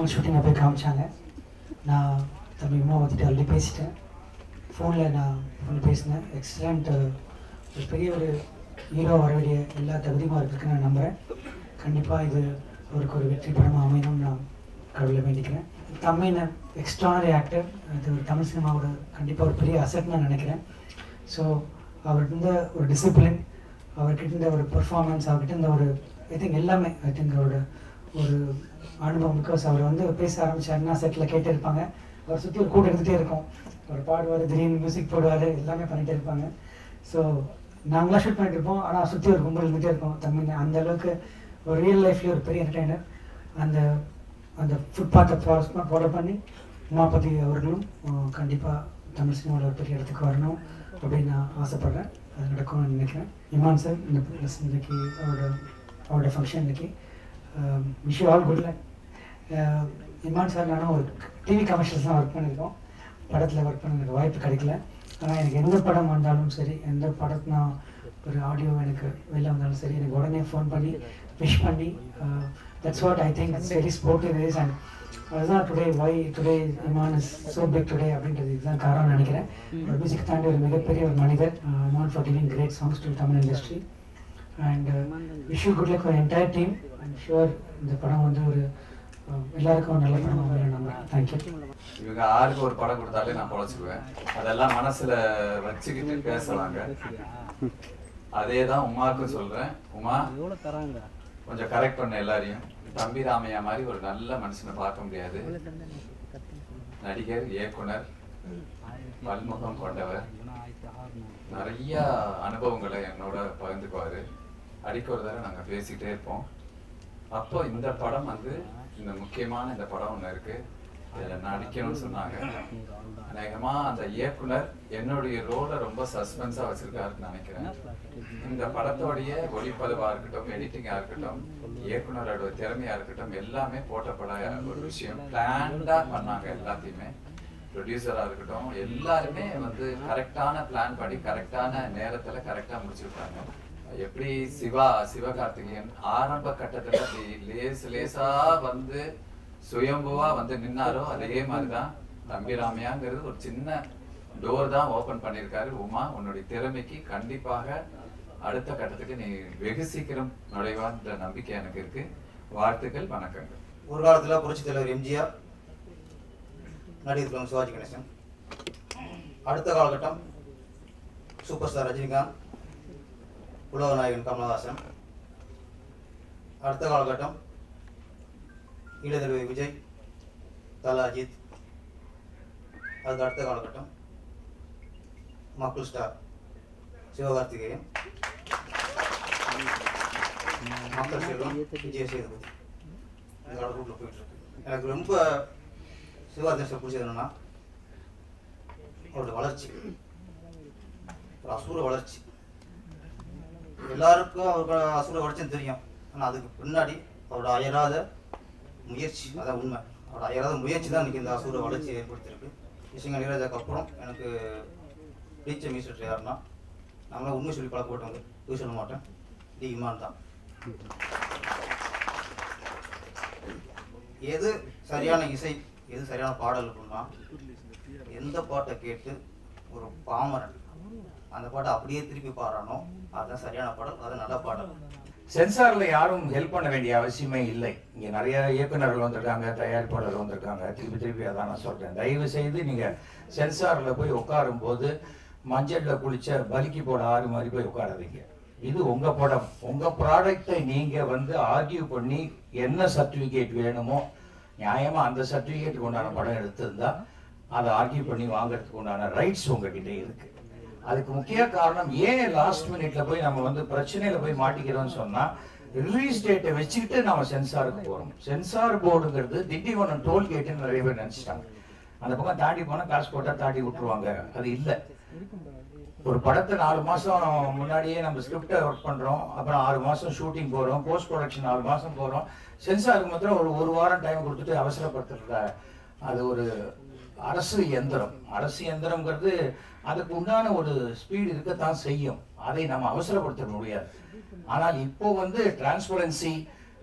நாள் ஷூட்டிங்கை போய் காமிச்சாங்க நான் தம்பி உமா பற்றிட்டு ஆல்ரெடி பேசிட்டேன் ஃபோனில் நான் ஃபோனில் பேசினேன் எக்ஸலண்ட் ஒரு பெரிய ஒரு ஹீரோ வர வேண்டிய எல்லா தகுதியுமா இருக்குன்னு நான் நம்புகிறேன் கண்டிப்பாக இது அவருக்கு ஒரு வெற்றி படமாக அமையணும்னு நான் கடவுளை வேண்டிக்கிறேன் தமிழ் எக்ஸ்ட்ரானரி ஆக்டர் இது ஒரு தமிழ் சினிமாவோட கண்டிப்பாக ஒரு பெரிய அசட் நான் நினைக்கிறேன் ஸோ அவர்கிட்ட இருந்த ஒரு டிசிப்ளின் அவர்கிட்ட இருந்த ஒரு பெர்ஃபார்மன்ஸ் அவர்கிட்ட இருந்த ஒரு ஐ திங்க் எல்லாமே ஐ திங்க் அவரோட ஒரு அனுபவம் பிகாஸ் அவர் வந்து பேச ஆரம்பிச்சாருன்னா செட்டில் கேட்டே இருப்பாங்க அவர் சுற்றி ஒரு கூட்டம் எடுத்துகிட்டே இருக்கும் அவர் பாடுவார் திடீர்னு மியூசிக் போடுவார் எல்லாமே பண்ணிகிட்டே இருப்பாங்க ஸோ நாங்களாம் ஷூட் பண்ணிட்டு இருப்போம் ஆனால் சுற்றி ஒரு கும்பல் இருந்துகிட்டே இருக்கும் தமிழ் அந்த அளவுக்கு ஒரு ரியல் லைஃப்லேயே ஒரு பெரிய என்டர்டைனர் அந்த அந்த ஃபுட்பாத்தை ஃபாலோ பண்ணி உமாபதி அவர்களும் கண்டிப்பாக தமிழ் சினிமாவில் ஒரு பெரிய இடத்துக்கு வரணும் அப்படின்னு நான் ஆசைப்பட்றேன் அது நடக்கும்னு நினைக்கிறேன் இமான் சார் இந்த ப்ளஸ் இன்னைக்கு அவரோட அவரோட ஃபங்க்ஷன் இன்னைக்கு wish all good luck Imman sir நானும் ஒரு டிவி கமர்ஷியல்ஸ் தான் ஒர்க் பண்ணியிருக்கோம் படத்தில் ஒர்க் பண்ண எனக்கு வாய்ப்பு கிடைக்கல ஆனால் எனக்கு எந்த படம் வந்தாலும் சரி எந்த படத்து நான் ஒரு ஆடியோ எனக்கு வெளில வந்தாலும் சரி எனக்கு உடனே ஃபோன் பண்ணி விஷ் பண்ணி that's what I think it's very sportive is and அதுதான் today why today Imman is so big today அப்படின்றது இதுதான் காரணம் நினைக்கிறேன் ஒரு மியூசிக் தாண்டி ஒரு மிகப்பெரிய ஒரு மனிதர் Imman for giving great songs to Tamil industry and wish you good luck for entire team and sure இந்த படம் வந்து ஒரு uh, எல்லாருக்கும் ஒரு நல்ல படம் அமையும் நம்புறேன் தேங்க்யூ இவங்க ஆளுக்கு ஒரு படம் கொடுத்தாலே நான் பொழைச்சிக்குவேன் அதெல்லாம் மனசுல வச்சுக்கிட்டு பேசுவாங்க அதே தான் உமாவுக்கும் சொல்றேன் உமா கொஞ்சம் கரெக்ட் பண்ண எல்லாரையும் தம்பி ராமையா மாதிரி ஒரு நல்ல மனுஷனை பார்க்க முடியாது நடிகர் இயக்குனர் பல்முகம் கொண்டவர் நிறைய அனுபவங்களை என்னோட பகிர்ந்துக்குவாரு அடிக்க ஒரு தடவை நாங்க பேசிக்கிட்டே இருப்போம் அப்போ இந்த படம் வந்து இந்த முக்கியமான இந்த படம் ஒண்ணு இருக்கு இதுல நடிக்கணும்னு சொன்னாங்க அநேகமா அந்த இயக்குனர் என்னுடைய ரோலை ரொம்ப சஸ்பென்ஸா வச்சிருக்காருன்னு நினைக்கிறேன் இந்த படத்தோடைய ஒளிப்பதிவா இருக்கட்டும் எடிட்டிங்கா இருக்கட்டும் இயக்குனரோட திறமையா இருக்கட்டும் எல்லாமே போட்டப்பட ஒரு விஷயம் பிளான்டா பண்ணாங்க எல்லாத்தையுமே ப்ரொடியூசரா இருக்கட்டும் எல்லாருமே வந்து கரெக்டான பிளான் படி கரெக்டான நேரத்துல கரெக்டா முடிச்சிருக்காங்க எப்படி சிவா சிவகார்த்திகேயன் ஆரம்ப கட்டத்துல அப்படி லேஸ் லேசா வந்து சுயம்புவா வந்து நின்னாரோ அதே மாதிரிதான் தம்பி ராமையாங்கிறது ஒரு சின்ன டோர் தான் ஓபன் பண்ணியிருக்காரு உமா உன்னுடைய திறமைக்கு கண்டிப்பாக அடுத்த கட்டத்துக்கு நீ வெகு சீக்கிரம் நுழைவான்ற நம்பிக்கை எனக்கு இருக்கு வாழ்த்துக்கள் வணக்கங்கள் ஒரு காலத்தில் புரட்சித் தலைவர் எம்ஜிஆர் நடிகர் திலகம் சிவாஜி கணேசன் அடுத்த காலகட்டம் சூப்பர் ஸ்டார் ரஜினிகாந்த் உலகநாயகன் கமலஹாசன் அடுத்த காலகட்டம் இளைஞர் விஜய் தல அஜித் அதுக்கு அடுத்த காலகட்டம் மக்கள் ஸ்டார் சிவகார்த்திகேயன் மக்கள் செல்வம் விஜய் சேதுபதி இந்த ரூட்டில் போயிட்டு இருக்கு எனக்கு ரொம்ப சிவாஜி பிடிச்சது என்னன்னா அவரோட வளர்ச்சி ஒரு அசுர வளர்ச்சி எல்லாருக்கும் அவருக்கு அசுர வளர்ச்சின்னு தெரியும் ஆனால் அதுக்கு பின்னாடி அவரோட அயராத முயற்சி அதான் உண்மை அவரோட அயராத முயற்சி தான் இன்னைக்கு இந்த அசுர வளர்ச்சி ஏற்படுத்தியிருக்கு இசைங்க நீராஜாக்கு அப்புறம் எனக்கு பிடிச்ச மியூசிக் யாருன்னா நம்மளாம் உண்மை சொல்லி பழக்கப்பட்டவங்க பொய் சொல்ல மாட்டேன் டி இமான் தான் எது சரியான இசை எது சரியான பாடல் அப்படின்னா எந்த பாட்டை கேட்டு ஒரு பாமரன் அந்த பாட்டை அப்படியே திருப்பி பாடுறானோ அதுதான் சரியான பாடல் அது நல்ல பாடல் சென்சார்ல யாரும் ஹெல்ப் பண்ண வேண்டிய அவசியமே இல்லை இங்க நிறைய இயக்குனர்கள் வந்திருக்காங்க தயாரிப்பாளர்கள் வந்திருக்காங்க திருப்பி திருப்பி அதான் நான் சொல்றேன் தயவு செய்து நீங்க சென்சார்ல போய் உட்காரும் போது மஞ்சள்ல குளிச்ச பலிக்கு போட ஆறு மாதிரி போய் உட்காராதீங்க இது உங்க படம் உங்க ப்ராடக்டை நீங்க வந்து ஆர்கியூ பண்ணி என்ன சர்டிபிகேட் வேணுமோ நியாயமா அந்த சர்டிபிகேட்டுக்கு உண்டான படம் எடுத்திருந்தா அதை ஆர்கியூ பண்ணி வாங்குறதுக்கு உண்டான ரைட்ஸ் உங்ககிட்ட இருக்கு அதுக்கு முக்கிய காரணம் ஏன் லாஸ்ட் மினிட்ல போய் நம்ம வந்து பிரச்சனையில போய் மாட்டிக்கிறோம்னு சொன்னா ரிலீஸ் டேட்டை வச்சுக்கிட்டு நம்ம சென்சாருக்கு போறோம் சென்சார் போர்டுங்கிறது திண்டிவனம் டோல்கேட்டுன்னு நிறைய பேர் நினைச்சிட்டாங்க அந்த பக்கம் தாண்டி போனா காசு போட்டா தாண்டி விட்டுருவாங்க அது இல்லை ஒரு படத்தை நாலு மாசம் முன்னாடியே நம்ம ஸ்கிரிப்டை ஒர்க் பண்றோம் அப்புறம் ஆறு மாசம் ஷூட்டிங் போறோம் போஸ்ட் ப்ரொடக்ஷன் ஆறு மாசம் போறோம் சென்சாருக்கு மாத்திரம் ஒரு ஒரு வாரம் டைம் கொடுத்துட்டு அவசரப்படுத்துறத அது ஒரு அரசு எந்திரம் அரசு எந்திரம்ங்கிறது அதுக்கு உண்டான ஒரு ஸ்பீடு இருக்கத்தான் செய்யும் அதை நம்ம அவசரப்படுத்த முடியாது ஆனால் இப்போ வந்து டிரான்ஸ்பரன்சி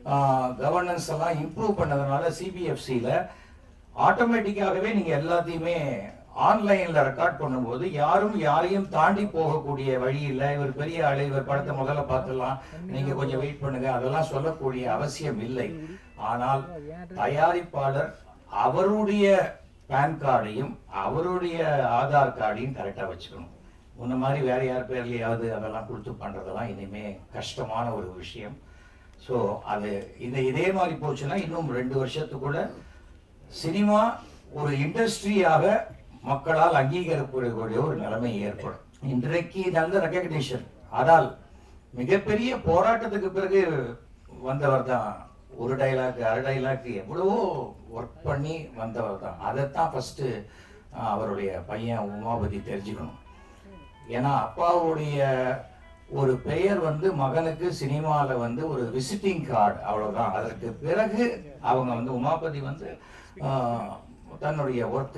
கவர்னன்ஸ் எல்லாம் இம்ப்ரூவ் பண்ணதுனால சிபிஎஃப்சியில் ஆட்டோமேட்டிக்காகவே நீங்கள் எல்லாத்தையுமே ஆன்லைனில் ரெக்கார்ட் பண்ணும்போது யாரும் யாரையும் தாண்டி போகக்கூடிய வழி இல்லை இவர் பெரிய ஆளு இவர் படத்தை முதல்ல பார்த்துடலாம் நீங்கள் கொஞ்சம் வெயிட் பண்ணுங்க அதெல்லாம் சொல்லக்கூடிய அவசியம் இல்லை ஆனால் தயாரிப்பாளர் அவருடைய பேன் கார்டையும் அவருடைய ஆதார் கார்டையும் கரெக்டாக வச்சுக்கணும் முன்ன மாதிரி வேற யார் பேர்லையாவது அதெல்லாம் கொடுத்து பண்ணுறதெல்லாம் இனிமே கஷ்டமான ஒரு விஷயம் ஸோ அது இது இதே மாதிரி போச்சுன்னா இன்னும் ரெண்டு வருஷத்துக்குள்ள சினிமா ஒரு இண்டஸ்ட்ரியாக மக்களால் அங்கீகரிக்கக்கூடிய ஒரு நிலைமை ஏற்படும் இன்றைக்கு நல்ல ரெக்கக்னிஷன் ஆனால் மிகப்பெரிய போராட்டத்துக்கு பிறகு வந்தவர் தான் ஒரு டைலாக் அரை டைலாக் எவ்வளவோ ஒர்க் பண்ணி வந்தவர் தான் அதைத்தான் ஃபஸ்ட்டு அவருடைய பையன் உமாபதி தெரிஞ்சுக்கணும் ஏன்னா அப்பாவுடைய ஒரு பெயர் வந்து மகனுக்கு சினிமாவில் வந்து ஒரு விசிட்டிங் கார்டு அவ்வளவுதான் அதற்கு பிறகு அவங்க வந்து உமாபதி வந்து ஆஹ், தன்னுடைய ஒர்க்கு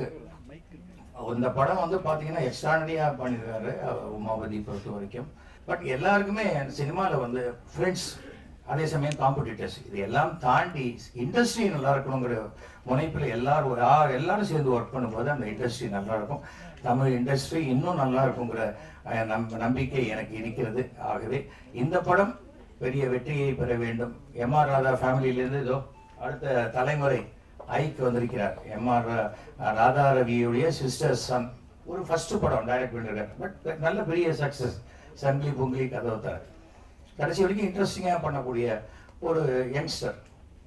இந்த படம் வந்து பார்த்தீங்கன்னா எக்ஸ்ட்ரானரியாக பண்ணியிருக்காரு அவர் உமாபதி பொறுத்த வரைக்கும் பட் எல்லாருக்குமே சினிமாவில் வந்து ஃப்ரெண்ட்ஸ் அதே சமயம் காம்படிட்டர்ஸ் இது எல்லாம் தாண்டி இண்டஸ்ட்ரி நல்லா இருக்கணுங்கிற முனைப்பில் எல்லாரும் யார் எல்லாரும் சேர்ந்து ஒர்க் பண்ணும்போது அந்த இண்டஸ்ட்ரி நல்லா இருக்கும் தமிழ் இண்டஸ்ட்ரி இன்னும் நல்லா இருக்குங்கிற அஹ், நம் நம்பிக்கை எனக்கு இருக்கிறது ஆகவே இந்த படம் பெரிய வெற்றியை பெற வேண்டும் எம் ஆர் ராதா ஃபேமிலியிலேருந்து இதோ அடுத்த தலைமுறை ஐக்கு வந்திருக்கிறார் எம் ஆர் ராதா ரவியுடைய சிஸ்டர் சன் ஒரு ஃபர்ஸ்ட் படம் டைரக்ட் பண்ணிருக்காரு பட் நல்ல பெரிய சக்சஸ் சங்கிலி பொங்கலி கதவுத்தார் கடைசி வரைக்கும் இன்ட்ரெஸ்டிங்காக பண்ணக்கூடிய ஒரு யங்ஸ்டர்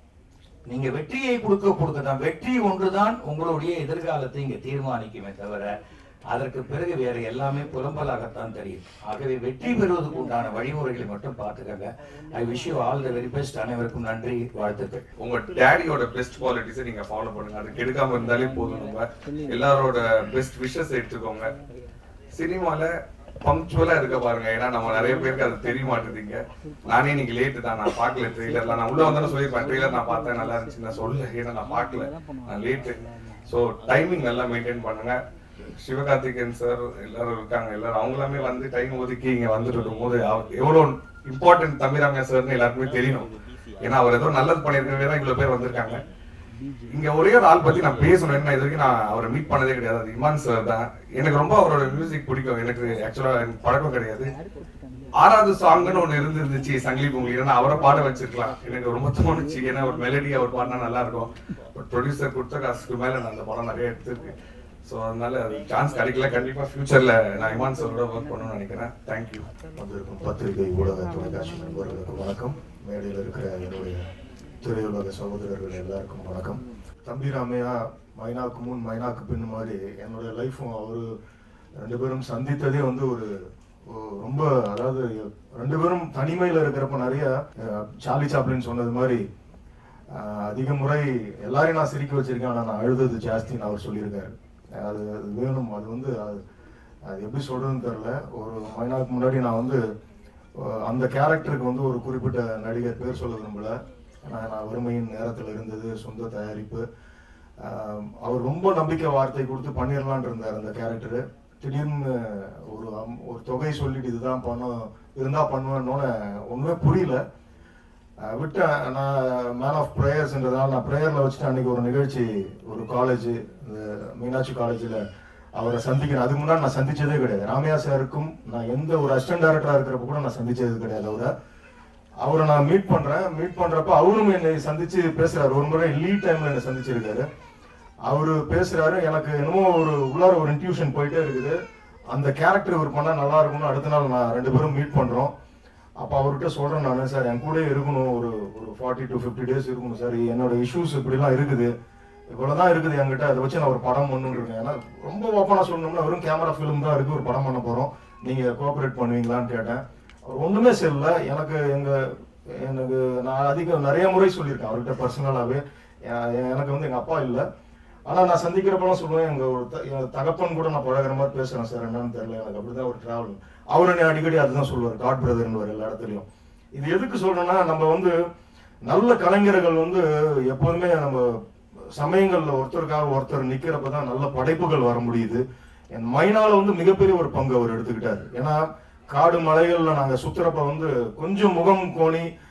நீங்க வெற்றியை கொடுக்க கொடுக்க தான் வெற்றி ஒன்றுதான் உங்களுடைய எதிர்காலத்தை இங்க தீர்மானிக்குமே தவிர அதற்கு பிறகு வேற எல்லாமே புலம்பலாகத்தான் தெரியும் ஆகவே வெற்றி பெறுவதற்கு உண்டான வழிமுறைகளை மட்டும் பார்த்துக்கங்க I wish you all the very best அனைவருக்கும் நன்றி வாழ்த்துக்கள் உங்க டேடியோட பெஸ்ட் குவாலிட்டிஸை நீங்க ஃபாலோ பண்ணுங்க அது கெடுக்காம இருந்தாலே போதும் நம்ம எல்லாரோட பெஸ்ட் விஷஸ் எடுத்துக்கோங்க சினிமால பங்க்சுவலா இருக்க பாருங்க ஏன்னா நம்ம நிறைய பேருக்கு அது தெரிய மாட்டேதுங்க நானே இன்னைக்கு லேட்டு தான் நான் பார்க்கல ட்ரெய்லர்லாம் நான் உள்ள வந்தாலும் சொல்லியிருப்பேன் ட்ரெய்லர் நான் பார்த்தேன் நல்லா இருந்துச்சு நான் சொல்ல ஏன்னா நான் பார்க்கல நான் லேட்டு ஸோ டைமிங் நல்லா மெயின்டைன் பண்ணுங்க சிவகார்த்திகேயன் சார் எல்லாரும் இருக்காங்க எல்லாரும் அவங்களாமே வந்து டைம் ஒதுக்கி இங்க வந்துட்டு இருக்கும்போது அவர் எவ்வளோ இம்பார்ட்டன்ட் தமிழாங்க சார்னு எல்லாருக்குமே தெரியணும் ஏன்னா அவர் ஏதோ நல்லது பண்ணியிருக்கவே தான் இவ்வளவு பேர் வந்திருக்காங்க இங்க ஒரே ஒரு ஆள் பத்தி நான் பேசணும் என்ன இது வரைக்கும் நான் அவரை மீட் பண்ணதே கிடையாது அது இமான் சார் தான் எனக்கு ரொம்ப அவரோட மியூசிக் பிடிக்கும் எனக்கு ஆக்சுவலா எனக்கு பழக்கம் கிடையாது ஆறாவது சாங்னு ஒண்ணு இருந்துருந்துச்சு சங்கிலி பொங்கலி நான் அவரை பாட வச்சிருக்கலாம் எனக்கு ரொம்ப தோணுச்சு ஏன்னா ஒரு மெலடி அவர் பாடினா நல்லா இருக்கும் பட் ப்ரொடியூசர் கொடுத்த காசுக்கு மேல நான் அந்த படம் நிறைய எடுத்திருக்கு ஸோ அதனால அது சான்ஸ் கிடைக்கல கண்டிப்பா ஃபியூச்சர்ல நான் இமான் சாரோட ஒர்க் பண்ணணும்னு நினைக்கிறேன் தேங்க்யூ வந்திருக்கும் பத்திரிகை ஊடக தொலைக்காட்சி நண்பர்களுக்கு வணக்கம் மேடையில் இருக்கிற என்னுடைய திரையுலக சகோதரர்கள் எல்லாருக்கும் வணக்கம் தம்பி ராமையா மைனாக்கு முன் மைனாக்கு பின் மாதிரி என்னுடைய லைஃப்பும் அவர் ரெண்டு பேரும் சந்தித்ததே வந்து ஒரு ஒரு ரொம்ப அதாவது ரெண்டு பேரும் தனிமையில் இருக்கிறப்ப நிறைய அஹ், சார்லி சாப்ளின் சொன்னது மாதிரி அஹ், அதிக முறை எல்லாரையும் நான் சிரிக்க வச்சிருக்கேன் ஆனால் நான் அழுதது ஜாஸ்தின்னு அவர் சொல்லியிருக்காரு அது அது வேணும் அது வந்து அது அது எப்படி சொல்றதுன்னு தெரில ஒரு மைனாக்கு முன்னாடி நான் வந்து அஹ், அந்த கேரக்டருக்கு வந்து ஒரு குறிப்பிட்ட நடிகர் பேர் சொல்ல விரும்பல ஏன்னா நான் வறுமையின் நேரத்தில் இருந்தது சொந்த தயாரிப்பு அஹ், அவர் ரொம்ப நம்பிக்கை வார்த்தை கொடுத்து பண்ணிடலான் இருந்தார் அந்த கேரக்டரு திடீர்னு ஒரு அம்- ஒரு தொகை சொல்லிட்டு இதுதான் பண்ணும் இருந்தா பண்ணுவேன்னோன்னு ஒண்ணுமே புரியல அஹ் விட்டேன் நான் மேன் ஆஃப் ப்ரேயர்ஸ்ன்றதால நான் ப்ரேயரில் வச்சுட்டு அன்னைக்கு ஒரு நிகழ்ச்சி ஒரு காலேஜ் இந்த மீனாட்சி காலேஜில் அவரை சந்திக்கிறேன் அதுக்கு முன்னாடி நான் சந்திச்சதே கிடையாது ராமையா சாருக்கும் நான் எந்த ஒரு அசிஸ்டன்ட் டைரக்டராக இருக்கிறப்ப கூட நான் சந்திச்சது கிடையாது அவரை அவரை நான் மீட் பண்றேன் மீட் பண்றப்ப அவரும் என்னை சந்திச்சு பேசுறாரு ஒரு முறை லீட் டைம்ல என்னை சந்திச்சிருக்காரு அவரு பேசுறாரு எனக்கு என்னமோ ஒரு உள்ளார ஒரு இன்ட்யூஷன் போயிட்டே இருக்குது அந்த கேரக்டர் இவர் பண்ணா நல்லா இருக்கும்னு அடுத்த நாள் நான் ரெண்டு பேரும் மீட் பண்றோம் அப்ப அவர்கிட்ட சொல்றேன் நான் சார் என் கூட இருக்கணும் ஒரு ஒரு ஃபார்ட்டி டு ஃபிஃப்டி டேஸ் இருக்கணும் சார் என்னோட இஷ்யூஸ் இப்படிலாம் இருக்குது இவ்வளவுதான் இருக்குது என்கிட்ட அதை வச்சு நான் ஒரு படம் பண்ணணும்னு இருக்கேன் ஏன்னா ரொம்ப ஓப்பனா சொல்லணும்னா வெறும் கேமரா ஃபிலிம் தான் இருக்கு ஒரு படம் பண்ண போறோம் நீங்க கோஆபரேட் பண்ணுவீங்களான்னு கேட்டேன் அவர் ஒண்ணுமே சொல்லல எனக்கு எங்க எனக்கு நான் அதிகம் நிறைய முறை சொல்லியிருக்கேன் அவர்கிட்ட பர்சனலாவே எனக்கு வந்து எங்க அப்பா இல்லை ஆனா நான் சந்திக்கிறப்பெல்லாம் சொல்லுவேன் எங்க ஒரு த- என் தகப்பன் கூட நான் பழகுற மாதிரி பேசுறேன் சார் என்னன்னு தெரியல எனக்கு அப்படிதான் ஒரு டிராவல் அவரு என்னை அடிக்கடி அதுதான் சொல்லுவார் காட் பிரதர்னு எல்லா இடத்துலயும் இது எதுக்கு சொல்றேன்னா நம்ம வந்து நல்ல கலைஞர்கள் வந்து எப்போதுமே நம்ம சமயங்கள்ல ஒருத்தருக்காக ஒருத்தர் நிக்கிறப்ப தான் நல்ல படைப்புகள் வர முடியுது என் மைனால வந்து மிகப்பெரிய ஒரு பங்கு அவர் எடுத்துக்கிட்டாரு ஏன்னா காடு மலைகள்ல நாங்க சுத்துறப்ப வந்து கொஞ்சம் முகம் கோணி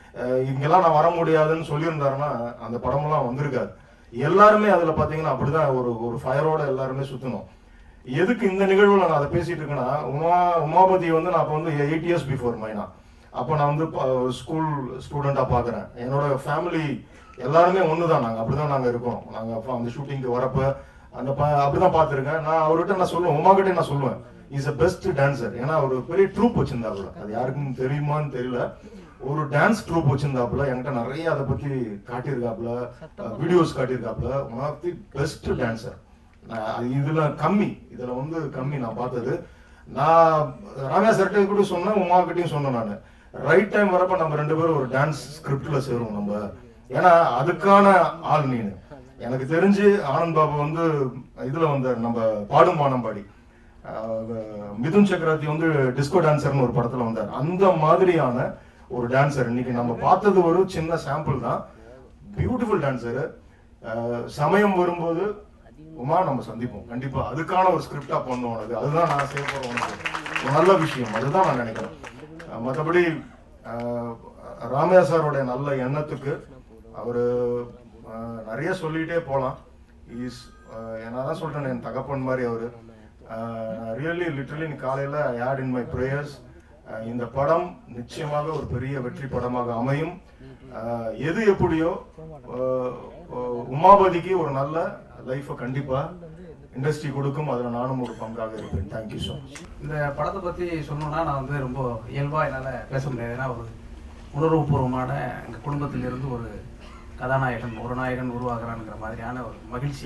அஹ் இங்கெல்லாம் நான் வர முடியாதுன்னு சொல்லியிருந்தாருன்னா அந்த படமெல்லாம் வந்திருக்காது எல்லாருமே அதுல பாத்தீங்கன்னா அப்படிதான் ஒரு ஒரு ஃபயரோட எல்லாருமே சுத்தணும் எதுக்கு இந்த நிகழ்வுல நான் அதை பேசிட்டு இருக்கேன்னா உமா உமாபதி வந்து நான் அப்போ வந்து எயிட் இயர்ஸ் பிஃபோர் மைனா அப்போ நான் வந்து ஸ்கூல் ஸ்டூடெண்டா பார்க்குறேன் என்னோட ஃபேமிலி எல்லாருமே ஒன்று தான் நாங்கள் அப்படிதான் நாங்கள் இருக்கோம் நாங்கள் அப்போ அந்த ஷூட்டிங்க்கு வரப்ப அந்த ப அப்படிதான் பார்த்துருக்கேன் நான் அவர்கிட்ட நான் சொல்லுவேன் உமா கிட்டே நான் சொல்லுவேன் இஸ் அ பெஸ்ட் டான்சர் ஏன்னா ஒரு பெரிய ட்ரூப் வச்சிருந்தாப்புல அது யாருக்கும் தெரியுமான்னு தெரியல ஒரு டான்ஸ் ட்ரூப் வச்சிருந்தாப்புல என்கிட்ட நிறைய அதை பத்தி காட்டியிருக்காப்புல வீடியோஸ் காட்டியிருக்காப்புல one of the best dancer இதுல கம்மி இதுல வந்து கம்மி நான் பார்த்தது நான் ராமையா சர்ட்டை கூட சொன்னேன் உமா கிட்டையும் சொன்னேன் நான் ரைட் டைம் வரப்ப நம்ம ரெண்டு பேரும் ஒரு டான்ஸ் ஸ்கிரிப்ட்ல சேருவோம் நம்ம ஏன்னா அதுக்கான ஆள் நீனு எனக்கு தெரிஞ்சு ஆனந்த் பாபு வந்து இதுல வந்தார் நம்ம பாடும் வானம்பாடி அஹ் மிதுன் சக்கரவர்த்தி வந்து டிஸ்கோ டான்சர்னு ஒரு படத்துல வந்தார் அந்த மாதிரியான ஒரு டான்சர் இன்னைக்கு நம்ம பார்த்தது ஒரு சின்ன சாம்பிள் தான் பியூட்டிஃபுல் டான்சர் சமயம் வரும்போது உமா நம்ம சந்திப்போம் கண்டிப்பா அதுக்கான ஒரு ஸ்கிரிப்டா பண்ணுவோம் உனக்கு அதுதான் நான் செய்ய போறேன் உனக்கு ஒரு நல்ல விஷயம் அதுதான் நான் நினைக்கிறேன் அஹ் மத்தபடி அஹ் ராமையா சாரோட நல்ல எண்ணத்துக்கு அவரு அஹ் நிறைய சொல்லிட்டே போலாம் இஸ் என்னதான் சொல்றேன் என் தகப்பன் மாதிரி அவரு ரியலி லிட்டரலி காலையில ஆட் இன் மை ப்ரேயர்ஸ் இந்த படம் நிச்சயமாக ஒரு பெரிய வெற்றி படமாக அமையும் அஹ் எது எப்படியோ அஹ் அஹ் உமாபதிக்கு ஒரு நல்ல லைஃபை கண்டிப்பா இண்டஸ்ட்ரி கொடுக்கும் அதுல நானும் ஒரு பங்காக இருப்பேன் தேங்க்யூ ஸோ மச் இந்த படத்தை பற்றி சொல்லணும்னா நான் வந்து ரொம்ப இயல்பாக என்னால் பேச முடியாது ஏன்னா ஒரு உணர்வுபூர்வமான எங்கள் குடும்பத்திலிருந்து ஒரு கதாநாயகன் ஒரு நாயகன் உருவாகிறான்ங்கிற மாதிரியான ஒரு மகிழ்ச்சி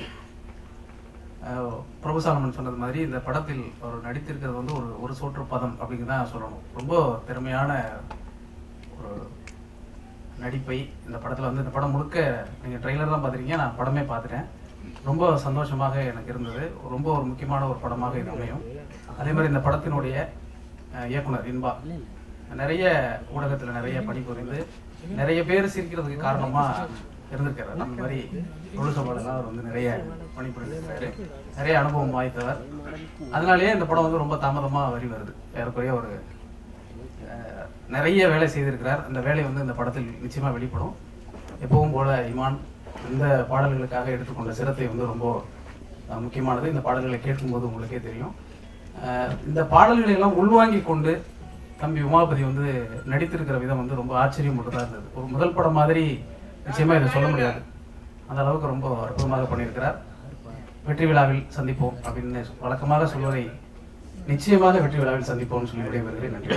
அஹ் பிரபு சாலமன் சொன்னது மாதிரி இந்த படத்தில் அவர் நடித்திருக்கிறது வந்து ஒரு ஒரு சோற்று பதம் அப்படின்னு தான் சொல்லணும் ரொம்ப திறமையான ஒரு நடிப்பை இந்த படத்தில் வந்து இந்த படம் முழுக்க நீங்கள் ட்ரெய்லர் தான் பார்த்துருக்கீங்க நான் படமே பார்த்துட்டேன் ரொம்ப சந்தோஷமாக எனக்கு இருந்தது ரொம்ப ஒரு முக்கியமான ஒரு படமாக இது அமையும் அதே மாதிரி இந்த படத்தினுடைய அஹ், இயக்குனர் இன்பா நிறைய ஊடகத்தில் நிறைய பணிபுரிந்து நிறைய பேர் சிரிக்கிறதுக்கு காரணமாக இருந்திருக்காரு அந்த மாதிரி தொழிற்சபாலெல்லாம் அவர் வந்து நிறைய பணிபுரிந்திருக்காரு நிறைய அனுபவம் வாய்த்தவர் அதனாலேயே இந்த படம் வந்து ரொம்ப தாமதமாக வரி வருது ஏறக்குறைய ஒரு அஹ், நிறைய வேலை செய்திருக்கிறார் அந்த வேலை வந்து இந்த படத்தில் நிச்சயமா வெளிப்படும் எப்பவும் போல இமான் இந்த பாடல்களுக்காக எடுத்துக்கொண்ட சிரத்தை வந்து ரொம்ப அஹ், முக்கியமானது இந்த பாடல்களை கேட்கும்போது உங்களுக்கே தெரியும் அஹ், இந்த பாடல்களை எல்லாம் உள்வாங்கி கொண்டு தம்பி உமாபதி வந்து நடித்திருக்கிற விதம் வந்து ரொம்ப ஆச்சரியம் தான் இருந்தது ஒரு முதல் படம் மாதிரி நிச்சயமா இதை சொல்ல முடியாது அந்த அளவுக்கு ரொம்ப அற்புதமாக பண்ணியிருக்கிறார் வெற்றி விழாவில் சந்திப்போம் அப்படின்னு வழக்கமாக சொல்வதை நிச்சயமாக வெற்றி விழாவில் சந்திப்போம்னு சொல்லி விடைபெறுகிறேன் நன்றி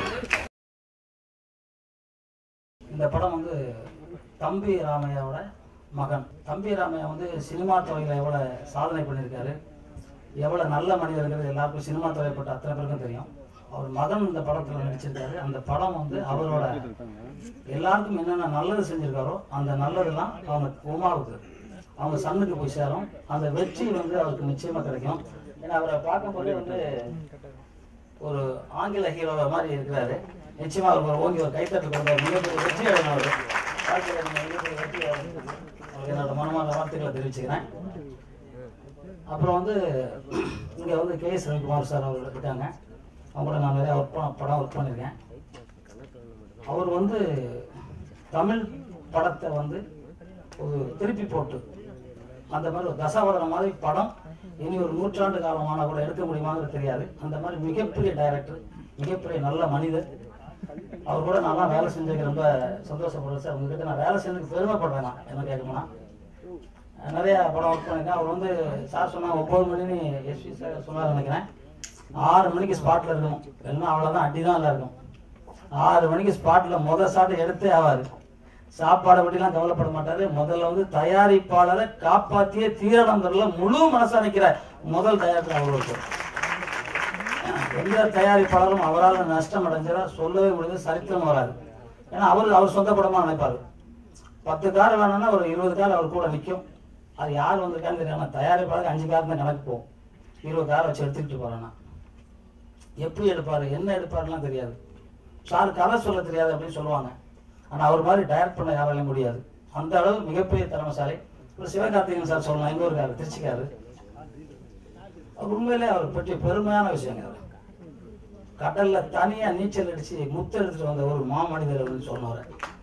இந்த படம் வந்து தம்பி ராமையாவோட மகன் தம்பி ராமையா வந்து சினிமா துறையில் எவ்வளோ சாதனை பண்ணியிருக்காரு எவ்வளோ நல்ல மனிதர்கள் எல்லாருக்கும் சினிமா துறைப்பட்ட அத்தனை பேருக்கும் தெரியும் அவர் மகன் இந்த படத்தில் நடிச்சிருக்காரு அந்த படம் வந்து அவரோட எல்லாருக்கும் என்னென்ன நல்லது செஞ்சிருக்காரோ அந்த நல்லதெல்லாம் அவங்க உமாவுக்கு அவங்க சன்னுக்கு போய் சேரும் அந்த வெற்றி வந்து அவருக்கு நிச்சயமா கிடைக்கும் ஏன்னா அவரை பார்க்கும்போது வந்து ஒரு ஆங்கில ஹீரோ மாதிரி இருக்கிறாரு நிச்சயமா அவர் ஒரு ஓங்கி ஒரு கைத்தட்டல் கொண்ட ஒரு மிகப்பெரிய வெற்றி அடையணும் அவர் வாழ்க்கையில நீங்க மிகப்பெரிய வெற்றி அடையணும். அவருக்கு என்னோட மனமான வாழ்த்துக்களை தெரிவிச்சுக்கிறேன் அப்புறம் வந்து இங்க வந்து கே எஸ் ரவிக்குமார் சார் அவர் இருக்காங்க அவங்க கூட நான் நிறைய ஒர்க் பண்ண படம் ஒர்க் பண்ணியிருக்கேன் அவர் வந்து தமிழ் படத்தை வந்து ஒரு திருப்பி போட்டு அந்த மாதிரி ஒரு தசாவதாரம் மாதிரி படம் இனி ஒரு நூற்றாண்டு காலமான கூட எடுக்க முடியுமாங்கிறது தெரியாது அந்த மாதிரி மிகப்பெரிய டைரக்டர் மிகப்பெரிய நல்ல மனிதர் அவர் கூட நான்லாம் வேலை செஞ்சதுக்கு ரொம்ப சந்தோஷப்படுறேன் சார் உங்ககிட்ட நான் வேலை செஞ்சதுக்கு பெருமைப்படுறேன் நான் என்ன கேட்கணும்னா நிறைய படம் ஒர்க் பண்ணியிருக்கேன் அவர் வந்து சார் சொன்னா ஒன்பது மணின்னு எஸ்பி சார் சொன்னார் நினைக்கிறேன் ஆறு மணிக்கு ஸ்பாட்ல இருக்கணும் இல்லைன்னா அவ்வளோதான் அடி தான் எல்லாம் இருக்கும் ஆறு மணிக்கு ஸ்பாட்ல முத ஷாட் எடுத்தே ஆவாரு சாப்பாடை பற்றிலாம் கவலைப்பட மாட்டாரு முதல்ல வந்து தயாரிப்பாளரை காப்பாத்திய தீரணந்தர்ல முழு மனசா நிக்கிற முதல் தயாரிப்பு அவருக்கு எந்த தயாரிப்பாளரும் அவரால் நஷ்டம் அடைஞ்சதா சொல்லவே முடியாது சரித்திரம் வராது ஏன்னா அவர் அவர் சொந்த படமா நினைப்பாரு பத்து கார் வேணும்னா ஒரு இருபது கார் அவர் கூட நிற்கும் அது யார் வந்திருக்கான்னு தெரியாம தயாரிப்பாளருக்கு அஞ்சு கார் தான் கணக்கு போகும் இருபது கார் வச்சு எடுத்துக்கிட்டு போறானா எப்படி எடுப்பாரு என்ன எடுப்பாருலாம் தெரியாது சார் கதை சொல்ல தெரியாது அப்படின்னு சொல்லுவாங்க ஆனா அவர் மாதிரி டைரக்ட் பண்ண யாராலையும் முடியாது அந்த அளவு மிகப்பெரிய திறமைசாலி ஒரு சிவகார்த்திகேயன் சார் சொல்லலாம் எங்க ஊருக்காரு திருச்சிக்காரு அவர் உண்மையிலே அவர் பற்றிய பெருமையான விஷயங்க அது கடல்ல தனியா நீச்சல் அடிச்சு முத்து எடுத்துட்டு வந்த ஒரு மாமனிதர் அப்படின்னு சொன்னவர்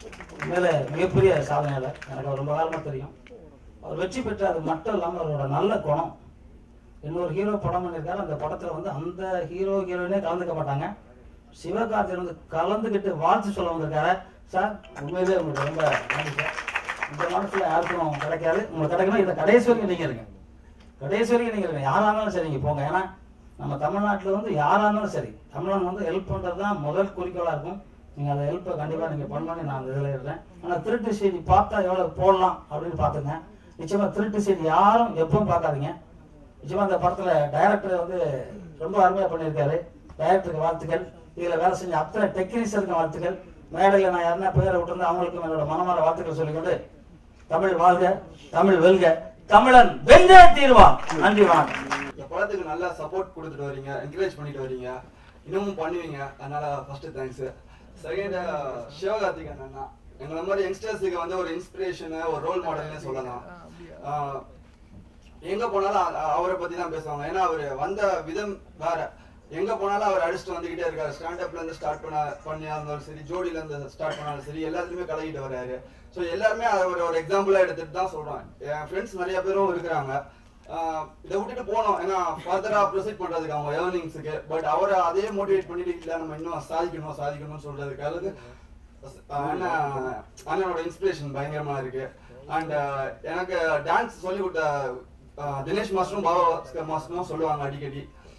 உண்மையில மிகப்பெரிய சாதனையாளர் எனக்கு அவர் ரொம்ப காலமாக தெரியும் அவர் வெற்றி பெற்ற அது மட்டும் இல்லாமல் அவரோட நல்ல குணம் இன்னொரு ஹீரோ படம் பண்ணியிருக்காரு அந்த படத்தில் வந்து அந்த ஹீரோ ஹீரோயினே கலந்துக்க மாட்டாங்க சிவகார்த்திகேயன் வந்து கலந்துக்கிட்டு வாழ்த்து சொல்ல வந்திருக்காரு சார் உண்மையிலே உங்களுக்கு ரொம்ப நன்றி சார் இந்த மனசில் யாருக்கும் கிடைக்காது உங்களுக்கு கிடைக்கணும் இதை கடைசி வரைக்கும் நீங்கள் இருங்க கடைசி வரைக்கும் நீங்கள் இருங்க யாராக இருந்தாலும் சரி நீங்கள் போங்க ஏன்னா நம்ம தமிழ்நாட்டில் வந்து யாராக இருந்தாலும் சரி தமிழன் வந்து ஹெல்ப் பண்ணுறது தான் முதல் குறிக்கோளாக இருக்கும் நீங்கள் அந்த ஹெல்ப்பை கண்டிப்பாக நீங்கள் பண்ணணும்னு நான் அந்த இதில் இருக்கிறேன் ஆனால் திருட்டு செய்தி பார்த்தா எவ்வளோ போடலாம் அப்படின்னு பார்த்துங்க நிச்சயமாக திருட்டு செய்தி யாரும் எப்பவும் பார்க்காதீங்க நிச்சயமாக அந்த படத்தில் டைரக்டர் வந்து ரொம்ப அருமையாக பண்ணியிருக்காரு டைரக்டருக்கு வாழ்த்துக்கள் இதில் வேலை செஞ்ச அத்தனை டெக்னீஷியனுக்கு வாழ்த்துக்கள் மேடையில் நான் யாருன்னா பேரை விட்டுருந்தா அவங்களுக்கும் என்னோட மனமார வாழ்த்துக்கள் சொல்லிக்கொண்டு தமிழ் வாழ்க தமிழ் வெல்க தமிழன் வென்றே தீர்வான் நன்றி வணக்கம் இந்த படத்துக்கு நல்லா சப்போர்ட் கொடுத்துட்டு வரீங்க என்கரேஜ் பண்ணிட்டு வரீங்க இன்னமும் பண்ணுவீங்க அதனால ஃபர்ஸ்ட் தேங்க்ஸ் செகண்ட் சிவகார்த்திகன் அண்ணா எங்களை மாதிரி யங்ஸ்டர்ஸுக்கு வந்து ஒரு இன்ஸ்பிரேஷனு ஒரு ரோல் மாடல்னு சொல்லலாம் ஆஹ் எங்க போனாலும் அ- அவரை பத்தி தான் பேசுவாங்க ஏன்னா அவர் வந்த விதம் வேற எங்க போனாலும் அவர் அடிச்சுட்டு வந்துகிட்டே இருக்காரு ஸ்டாண்டப்ல இருந்து ஸ்டார்ட் பண்ண பண்ணியா இருந்தாலும் சரி ஜோடியில இருந்து ஸ்டார்ட் பண்ணாலும் சரி எல்லாத்துலயுமே கலகிட்டு வர்றாரு ஸோ எல்லாருமே அவர் ஒரு எக்ஸாம்பிளா எடுத்துட்டு தான் சொல்றேன் என் ஃப்ரெண்ட்ஸ் நிறைய பேரும் இருக்கிறாங்க ஆஹ் இதை விட்டுட்டு போனோம் ஏன்னா ஃபர்தரா ப்ரொசீட் பண்றதுக்கு அவங்க ஏர்னிங்ஸுக்கு பட் அவரை அதே மோட்டிவேட் பண்ணிட்டு இல்ல நம்ம இன்னும் சாதிக்கணும் சாதிக்கணும்னு சொல்றதுக்காக அண்ணன் அண்ணனோட இன்ஸ்பிரேஷன் பயங்கரமா இருக்கு அண்ட் எனக்கு டான்ஸ் சொல்லி கொடுத்த அஹ், தினேஷ் மாஸ்டரும் பாபா பாஸ்கர் மாஸ்டரும் சொல்லுவாங்க அடிக்கடி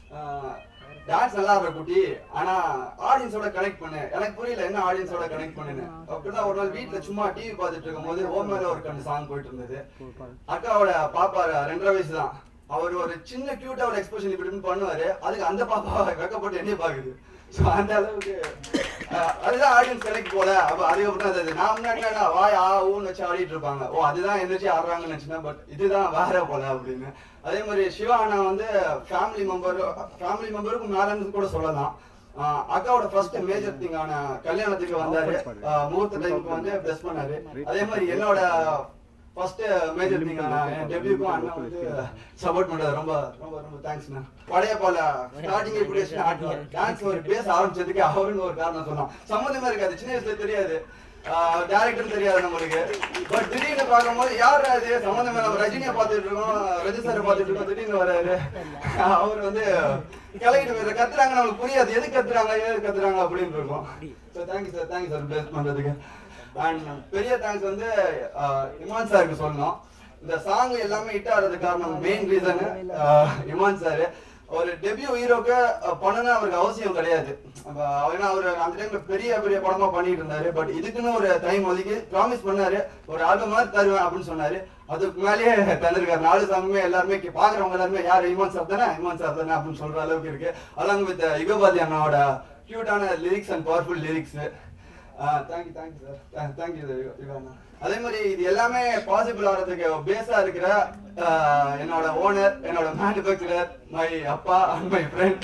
டான்ஸ் நல்லா இருக்க குட்டி ஆனா ஆடியன்ஸோட கனெக்ட் பண்ணு எனக்கு புரியல என்ன ஆடியன்ஸோட கனெக்ட் பண்ணுன்னு அப்படின்னா ஒரு நாள் வீட்ல சும்மா டிவி பார்த்துட்டு இருக்கும்போது ஓ மேல ஒரு கண்டு சாங் போயிட்டு இருந்தது அக்காவோட பாப்பா ரெண்டரை வயசு தான் அவர் ஒரு சின்ன கியூட்டா ஒரு எக்ஸ்பிரஷன் இப்படி இப்படின்னு பண்ணுவாரு அதுக்கு அந்த பாப்பா வெக்கப்பட்டு என்னைய பாக்குது ஸோ அந்த அளவுக்கு அஹ், அதுதான் ஆடியன்ஸ் கனெக்ட் போல அப்ப அதுக்கப்புறம் அது நான் முன்னாடி என்ன வாய் ஆ ஊன்னு வச்சு ஆடிட்டு இருப்பாங்க ஓ அதுதான் எனர்ஜி ஆடுறாங்கன்னு நினைச்சேன் பட் இதுதான் வேற போல அப்படின்னு அதே மாதிரி சிவா அண்ணா வந்து ஃபேமிலி மெம்பர் ஃபேமிலி மெம்பருக்கு மேலன்னு கூட சொல்லலாம் ஆஹ் அக்காவோட ஃபர்ஸ்ட் மேஜர் திங்கான கல்யாணத்துக்கு வந்தாரு ஆஹ் முகூர்த்த டைமுக்கு வந்து பிளஸ் பண்ணாரு அதே மாதிரி என்னோட ஃபர்ஸ்ட் மேஜர் திங்கான என் டெபியூக்கும் அண்ணா வந்து சப்போர்ட் பண்றது ரொம்ப ரொம்ப ரொம்ப தேங்க்ஸ்ண்ணா பழைய போல ஸ்டார்டிங் இப்படி வச்சு ஆட்டல டான்ஸ் ஒரு பேச ஆரம்பிச்சதுக்கு அவருன்னு ஒரு காரணம் சொல்லலாம் சம்மந்தமே இருக்காது சின்ன வயசுல தெரியாது டேரக்டர் தெரியாது நம்மளுக்கு பட் திடீர்னு பார்க்கும்போது யார் அது சம்மந்தமே நம்ம ரஜினியை பார்த்துட்டு இருக்கோம் ரஜி சாரை பார்த்துட்டு இருக்கோம் திடீர்னு வராரு அவர் வந்து கலகிட்டு போயிடுற கத்துறாங்க நமக்கு புரியாது எது கத்துறாங்க எது கத்துறாங்க அப்படின்னு இருக்கும் so thank you sir thank you sir face பண்றதுக்கு அண்ட் பெரிய தேங்க்ஸ் வந்து அஹ், இமான் சாருக்கு சொல்லணும் இந்த சாங் எல்லாமே ஹிட் ஆகிறதுக்கு காரணம் மெயின் ரீசன் இமான் சார் ஒரு டெபியூ ஹீரோக்கு பண்ணணும் அவருக்கு அவசியம் கிடையாது அப்ப ஏன்னா அவர் அந்த டைம்ல பெரிய பெரிய படமா பண்ணிட்டு இருந்தாரு பட் இதுக்குன்னு ஒரு டைம் ஒதுக்கி ப்ராமிஸ் பண்ணாரு ஒரு ஆல்பம் மாதிரி தருவேன் அப்படின்னு சொன்னாரு அதுக்கு மேலேயே தந்திருக்காரு நாலு சாங்குமே எல்லாருமே கே- பாக்குறவங்க எல்லாருமே யார் இமான் சார் தானே இமான் சார் தானே அப்படின்னு சொல்ற அளவுக்கு இருக்கு அலாங் வித் யுகபாதி அண்ணாவோட கியூட்டான lyrics and powerful lyrics thank you thank you sir thank you யுகானா அதே மாதிரி இது எல்லாமே பாசிபிள் ஆகிறதுக்கு பேஸா இருக்கிற ஆஹ், என்னோட ஓனர் என்னோட மேனுஃபேக்சரர் மை அப்பா அண்ட் மை ஃப்ரெண்ட்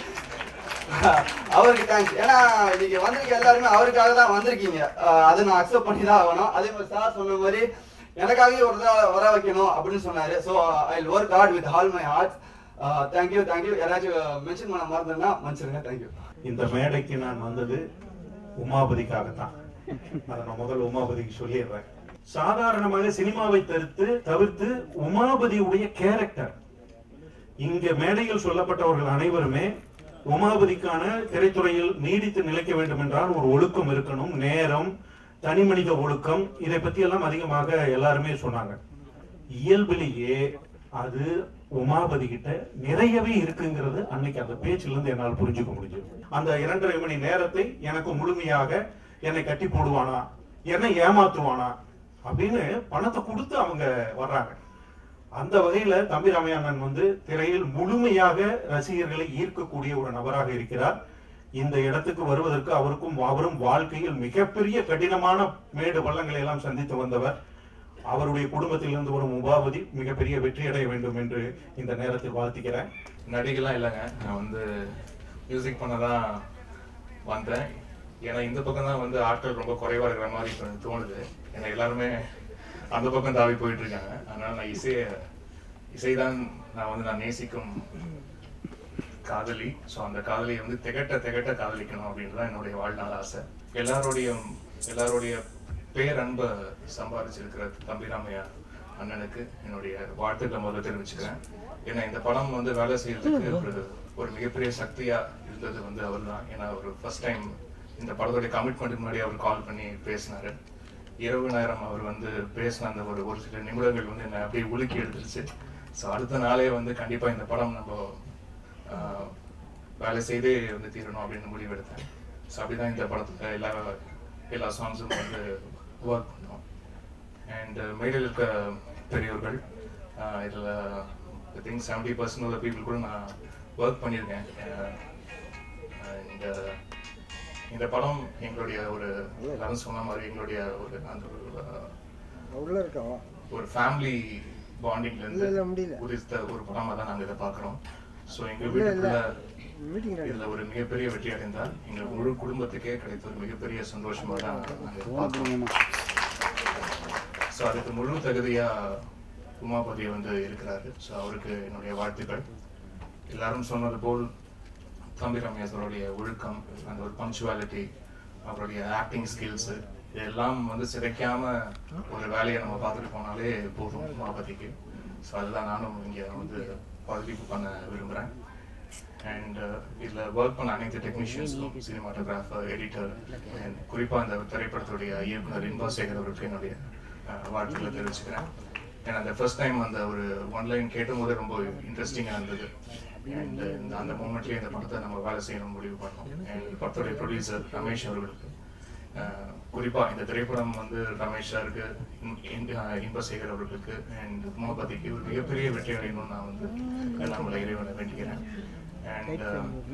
அவருக்கு தேங்க்ஸ் ஏன்னா நீங்க வந்திருக்க எல்லாருமே அவருக்காக தான் வந்திருக்கீங்க ஆஹ், அதை நான் அக்செப்ட் பண்ணி தான் ஆகணும் அதே மாதிரி சார் சொன்ன மாதிரி எனக்காகவே ஒரு தடவை வர வைக்கணும் அப்படின்னு சொன்னாரு so I work hard with all my hearts thank you thank you யாராச்சும் மென்ஷன் பண்ண மறந்துன்னா மன்னிச்சிருங்க தேங்க்யூ இந்த மேடைக்கு நான் வந்தது உமாபதிக்காகத்தான் அதை நான் முதல்ல உமாபதிக்கு சொல்லிடுறேன் சாதாரணமாக சினிமாவை தவிர்த்து தவிர்த்து உமாபதியுடைய கேரக்டர் இங்க மேடையில் சொல்லப்பட்டவர்கள் அனைவருமே உமாபதிக்கான திரைத்துறையில் நீடித்து நிலைக்க வேண்டும் என்றால் ஒரு ஒழுக்கம் இருக்கணும் நேரம் தனி மனித ஒழுக்கம் இதை பத்தி எல்லாம் அதிகமாக எல்லாருமே சொன்னாங்க இயல்பிலேயே அது உமாபதி கிட்ட நிறையவே இருக்குங்கிறது அன்னைக்கு அந்த பேச்சுல இருந்து என்னால் புரிஞ்சுக்க முடிஞ்சது அந்த இரண்டரை மணி நேரத்தை எனக்கு முழுமையாக என்னை கட்டி போடுவானா என்னை ஏமாத்துவானா அப்படின்னு பணத்தை கொடுத்து அவங்க வர்றாங்க அந்த வகையில தம்பி ராமையானன் வந்து திரையில் முழுமையாக ரசிகர்களை ஈர்க்கக்கூடிய ஒரு நபராக இருக்கிறார் இந்த இடத்துக்கு வருவதற்கு அவருக்கும் அவரும் வாழ்க்கையில் மிகப்பெரிய கடினமான மேடு பள்ளங்களை எல்லாம் சந்தித்து வந்தவர் அவருடைய குடும்பத்திலிருந்து வரும் உபாபதி மிகப்பெரிய வெற்றி அடைய வேண்டும் என்று இந்த நேரத்தில் வாழ்த்துக்கிறேன் நடிகலாம் இல்லைங்க நான் வந்து மியூசிக் பண்ண தான் வந்தேன் ஏன்னா இந்த பக்கம் தான் வந்து ஆட்கள் ரொம்ப குறைவா இருக்கிற மாதிரி இப்ப எனக்கு தோணுது ஏன்னா எல்லாருமே அந்த பக்கம் தாவி போயிட்டு இருக்காங்க அதனால நான் இசைய இசைதான் நான் வந்து நான் நேசிக்கும் காதலி ஸோ அந்த காதலியை வந்து திகட்ட திகட்ட காதலிக்கணும் அப்படின்னு தான் என்னுடைய வாழ்நாள் ஆசை எல்லாருடைய எல்லாருடைய பேரன்பை சம்பாதிச்சிருக்கிற தம்பிராமையா அண்ணனுக்கு என்னுடைய வாழ்த்துக்களை முதல்ல தெரிவிச்சுக்கிறேன் ஏன்னா இந்த படம் வந்து வேலை செய்யறதுக்கு ஒரு ஒரு மிகப்பெரிய சக்தியா இருந்தது வந்து அவர் தான் ஏன்னா ஒரு ஃபர்ஸ்ட் டைம் இந்த படத்துடைய கமிட்மெண்ட் முன்னாடி அவர் கால் பண்ணி பேசினாரு இரவு நேரம் அவர் வந்து பேசின அந்த ஒரு ஒரு சில நிமிடங்கள் வந்து என்னை அப்படியே உலுக்கி எடுத்துருச்சு ஸோ அடுத்த நாளே வந்து கண்டிப்பா இந்த படம் நம்ம ஆஹ், வேலை செய்தே வந்து தீரணும் அப்படின்னு முடிவெடுத்தேன் ஸோ அப்படிதான் இந்த படத்துல எல்லா எல்லா சாங்ஸும் வந்து ஒர்க் பண்ணோம் அண்ட் மேடையில் இருக்க பெரியவர்கள் ஆஹ், இதுல ஐ திங்க் செவன்டி பர்சன்ட் உள்ள பீப்புள் கூட நான் ஒர்க் பண்ணியிருக்கேன் அண்ட் இந்த படம் எங்களுடைய ஒரு எல்லாரும் சொன்ன மாதிரி எங்களுடைய ஒரு அந்த ஒரு, உள்ள இருக்கவா ஒரு ஃபேமிலி பாண்டிங்ல இல்ல, இல்ல, இருந்து முடியல. உதித்த ஒரு படமா தான் நாங்க இதை பாக்குறோம் ஸோ எங்க இல்ல, இல்ல. வீட்டுக்குள்ள மீட்டிங் இதுல ஒரு மிகப்பெரிய வெற்றி அடைந்தால் எங்க முழு குடும்பத்துக்கே கிடைத்த ஒரு மிகப்பெரிய சந்தோஷமா தான் நாங்க இதை பார்க்கிறோம் ஸோ அதுக்கு முழு தகுதியா உமாபதி வந்து இருக்கிறாரு ஸோ அவருக்கு என்னுடைய வாழ்த்துக்கள் எல்லாரும் சொன்னது போல் தம்பி ரமேஷருடைய ஒழுக்கம் அந்த ஒரு பங்க்சுவாலிட்டி அவருடைய ஆக்டிங் ஸ்கில்ஸ் இதெல்லாம் வந்து சிதைக்காம ஒரு வேலையை நம்ம பார்த்துட்டு போனாலே போதும் உமாபதிக்கு ஸோ அதுதான் நானும் இங்கே வந்து பதிவு பண்ண விரும்புகிறேன் அண்ட் இதில் ஒர்க் பண்ண அனைத்து டெக்னீஷியன்ஸும் சினிமாட்டோகிராஃபர் எடிட்டர் அண்ட் குறிப்பாக அந்த திரைப்படத்துடைய இயக்குனர் இன்பா அவருக்கு என்னுடைய அஹ், வாழ்த்துக்களை தெரிவிச்சுக்கிறேன் ஏன்னா அந்த ஃபர்ஸ்ட் டைம் அந்த ஒரு ஒன்லைன் கேட்டும் போதே ரொம்ப இன்ட்ரெஸ்டிங்காக இருந்தது அண்ட் இந்த அந்த மூமெண்ட்லேயே இந்த படத்தை நம்ம வேலை செய்யணும்னு முடிவு பண்ணோம் அண்ட் படத்துடைய ப்ரொடியூசர் ரமேஷ் அவர்களுக்கு அஹ், குறிப்பா இந்த திரைப்படம் வந்து ரமேஷ் சாருக்கு இன்- இன்- அஹ், இன்பசேகர் அவர்களுக்கு அண்ட் உமாபதிக்கு ஒரு மிகப்பெரிய வெற்றி அடையணும்னு நான் வந்து எல்லாம் உள்ள இறைவனை வேண்டிக்கிறேன் அண்ட்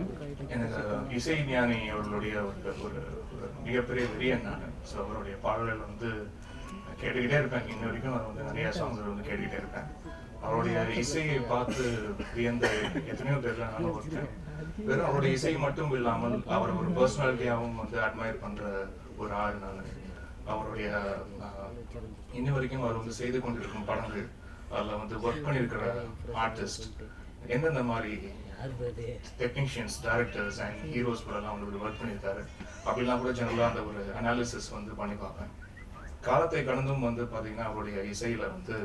எனக்கு இசை ஞானி அவர்களுடைய ஒரு ஒரு ஒரு மிகப்பெரிய வெறியன் நான் ஸோ அவருடைய பாடல்கள் வந்து கேட்டுக்கிட்டே இருப்பேன் இன்ன வரைக்கும் நான் வந்து நிறைய சாங்ஸ் வந்து கேட்டுக்கிட்டே இருப்பேன் அவருடைய இசையை பார்த்து வியந்த எத்தனையோ பேர்ல நானும் ஒருத்தன் வெறும் அவருடைய இசை மட்டும் இல்லாமல் அவர் ஒரு பர்சனாலிட்டியாகவும் வந்து அட்மையர் பண்ற ஒரு ஆள் நான் அவருடைய ஆஹ், இன்ன வரைக்கும் அவர் வந்து செய்து கொண்டிருக்கும் படங்கள் அதில் வந்து ஒர்க் பண்ணியிருக்கிற ஆர்டிஸ்ட் எந்தெந்த மாதிரி டெக்னீஷியன்ஸ் டைரக்டர்ஸ் அண்ட் ஹீரோஸ் கூட எல்லாம் வந்து ஒர்க் பண்ணியிருக்காரு அப்படிலாம் கூட ஜெனரலாக அந்த ஒரு அனாலிசிஸ் வந்து பண்ணி பார்ப்பேன் காலத்தை கடந்தும் வந்து பாத்தீங்கன்னா அவருடைய இசையில வந்து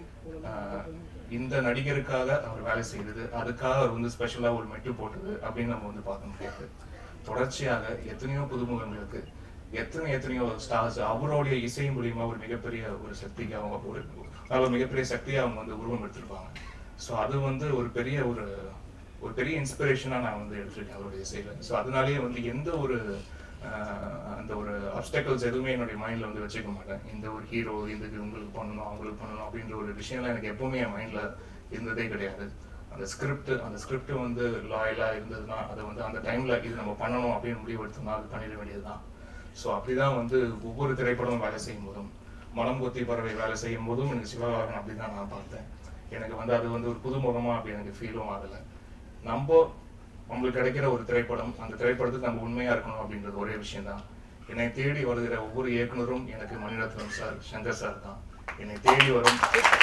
ஆஹ், இந்த நடிகருக்காக அவர் வேலை செய்தது அதுக்காக அவர் வந்து ஸ்பெஷலா ஒரு மெட்டு போட்டது அப்படின்னு நம்ம வந்து பார்க்க முடியாது தொடர்ச்சியாக எத்தனையோ புதுமுகங்களுக்கு எத்தனை எத்தனையோ ஸ்டார்ஸ் அவருடைய இசை மூலியமா ஒரு மிகப்பெரிய ஒரு சக்திக்கு அவங்க ஒரு நல்ல மிகப்பெரிய சக்தியை அவங்க வந்து உருவம் எடுத்திருப்பாங்க ஸோ அது வந்து ஒரு பெரிய ஒரு ஒரு பெரிய இன்ஸ்பிரேஷனா நான் வந்து எடுத்திருக்கேன் அவருடைய இசையில ஸோ அதனாலேயே வந்து எந்த ஒரு ஆஹ், அந்த ஒரு அப்டக்கல்ஸ் எதுவுமே என்னுடைய மைண்ட்ல வந்து வச்சுக்க மாட்டேன் இந்த ஒரு ஹீரோ இதுக்கு உங்களுக்கு பண்ணணும் அவங்களுக்கு பண்ணணும் அப்படின்ற ஒரு விஷயம்லாம் எனக்கு எப்பவுமே என் மைண்ட்ல இருந்ததே கிடையாது அந்த ஸ்கிரிப்ட் அந்த ஸ்கிரிப்ட் வந்து லாயலா இருந்ததுன்னா அதை வந்து அந்த டைம்ல இது நம்ம பண்ணணும் அப்படின்னு முடிவு எடுத்தோம்னா அது பண்ணிட வேண்டியதுதான் ஸோ அப்படிதான் வந்து ஒவ்வொரு திரைப்படமும் வேலை செய்யும் போதும் மனம் கொத்தி பறவை வேலை செய்யும் போதும் எனக்கு சிவகாரன் அப்படிதான் நான் பார்த்தேன் எனக்கு வந்து அது வந்து ஒரு புதுமுகமா அப்படி எனக்கு ஃபீலும் ஆகலை நம்ம நம்மளுக்கு கிடைக்கிற ஒரு திரைப்படம் அந்த திரைப்படத்துக்கு நம்ம உண்மையா இருக்கணும் அப்படின்றது ஒரே விஷயம் தான் என்னை தேடி வருகிற ஒவ்வொரு இயக்குனரும் எனக்கு மணிரத்னம் சார் சங்கர் சார் தான் என்னை தேடி வரும்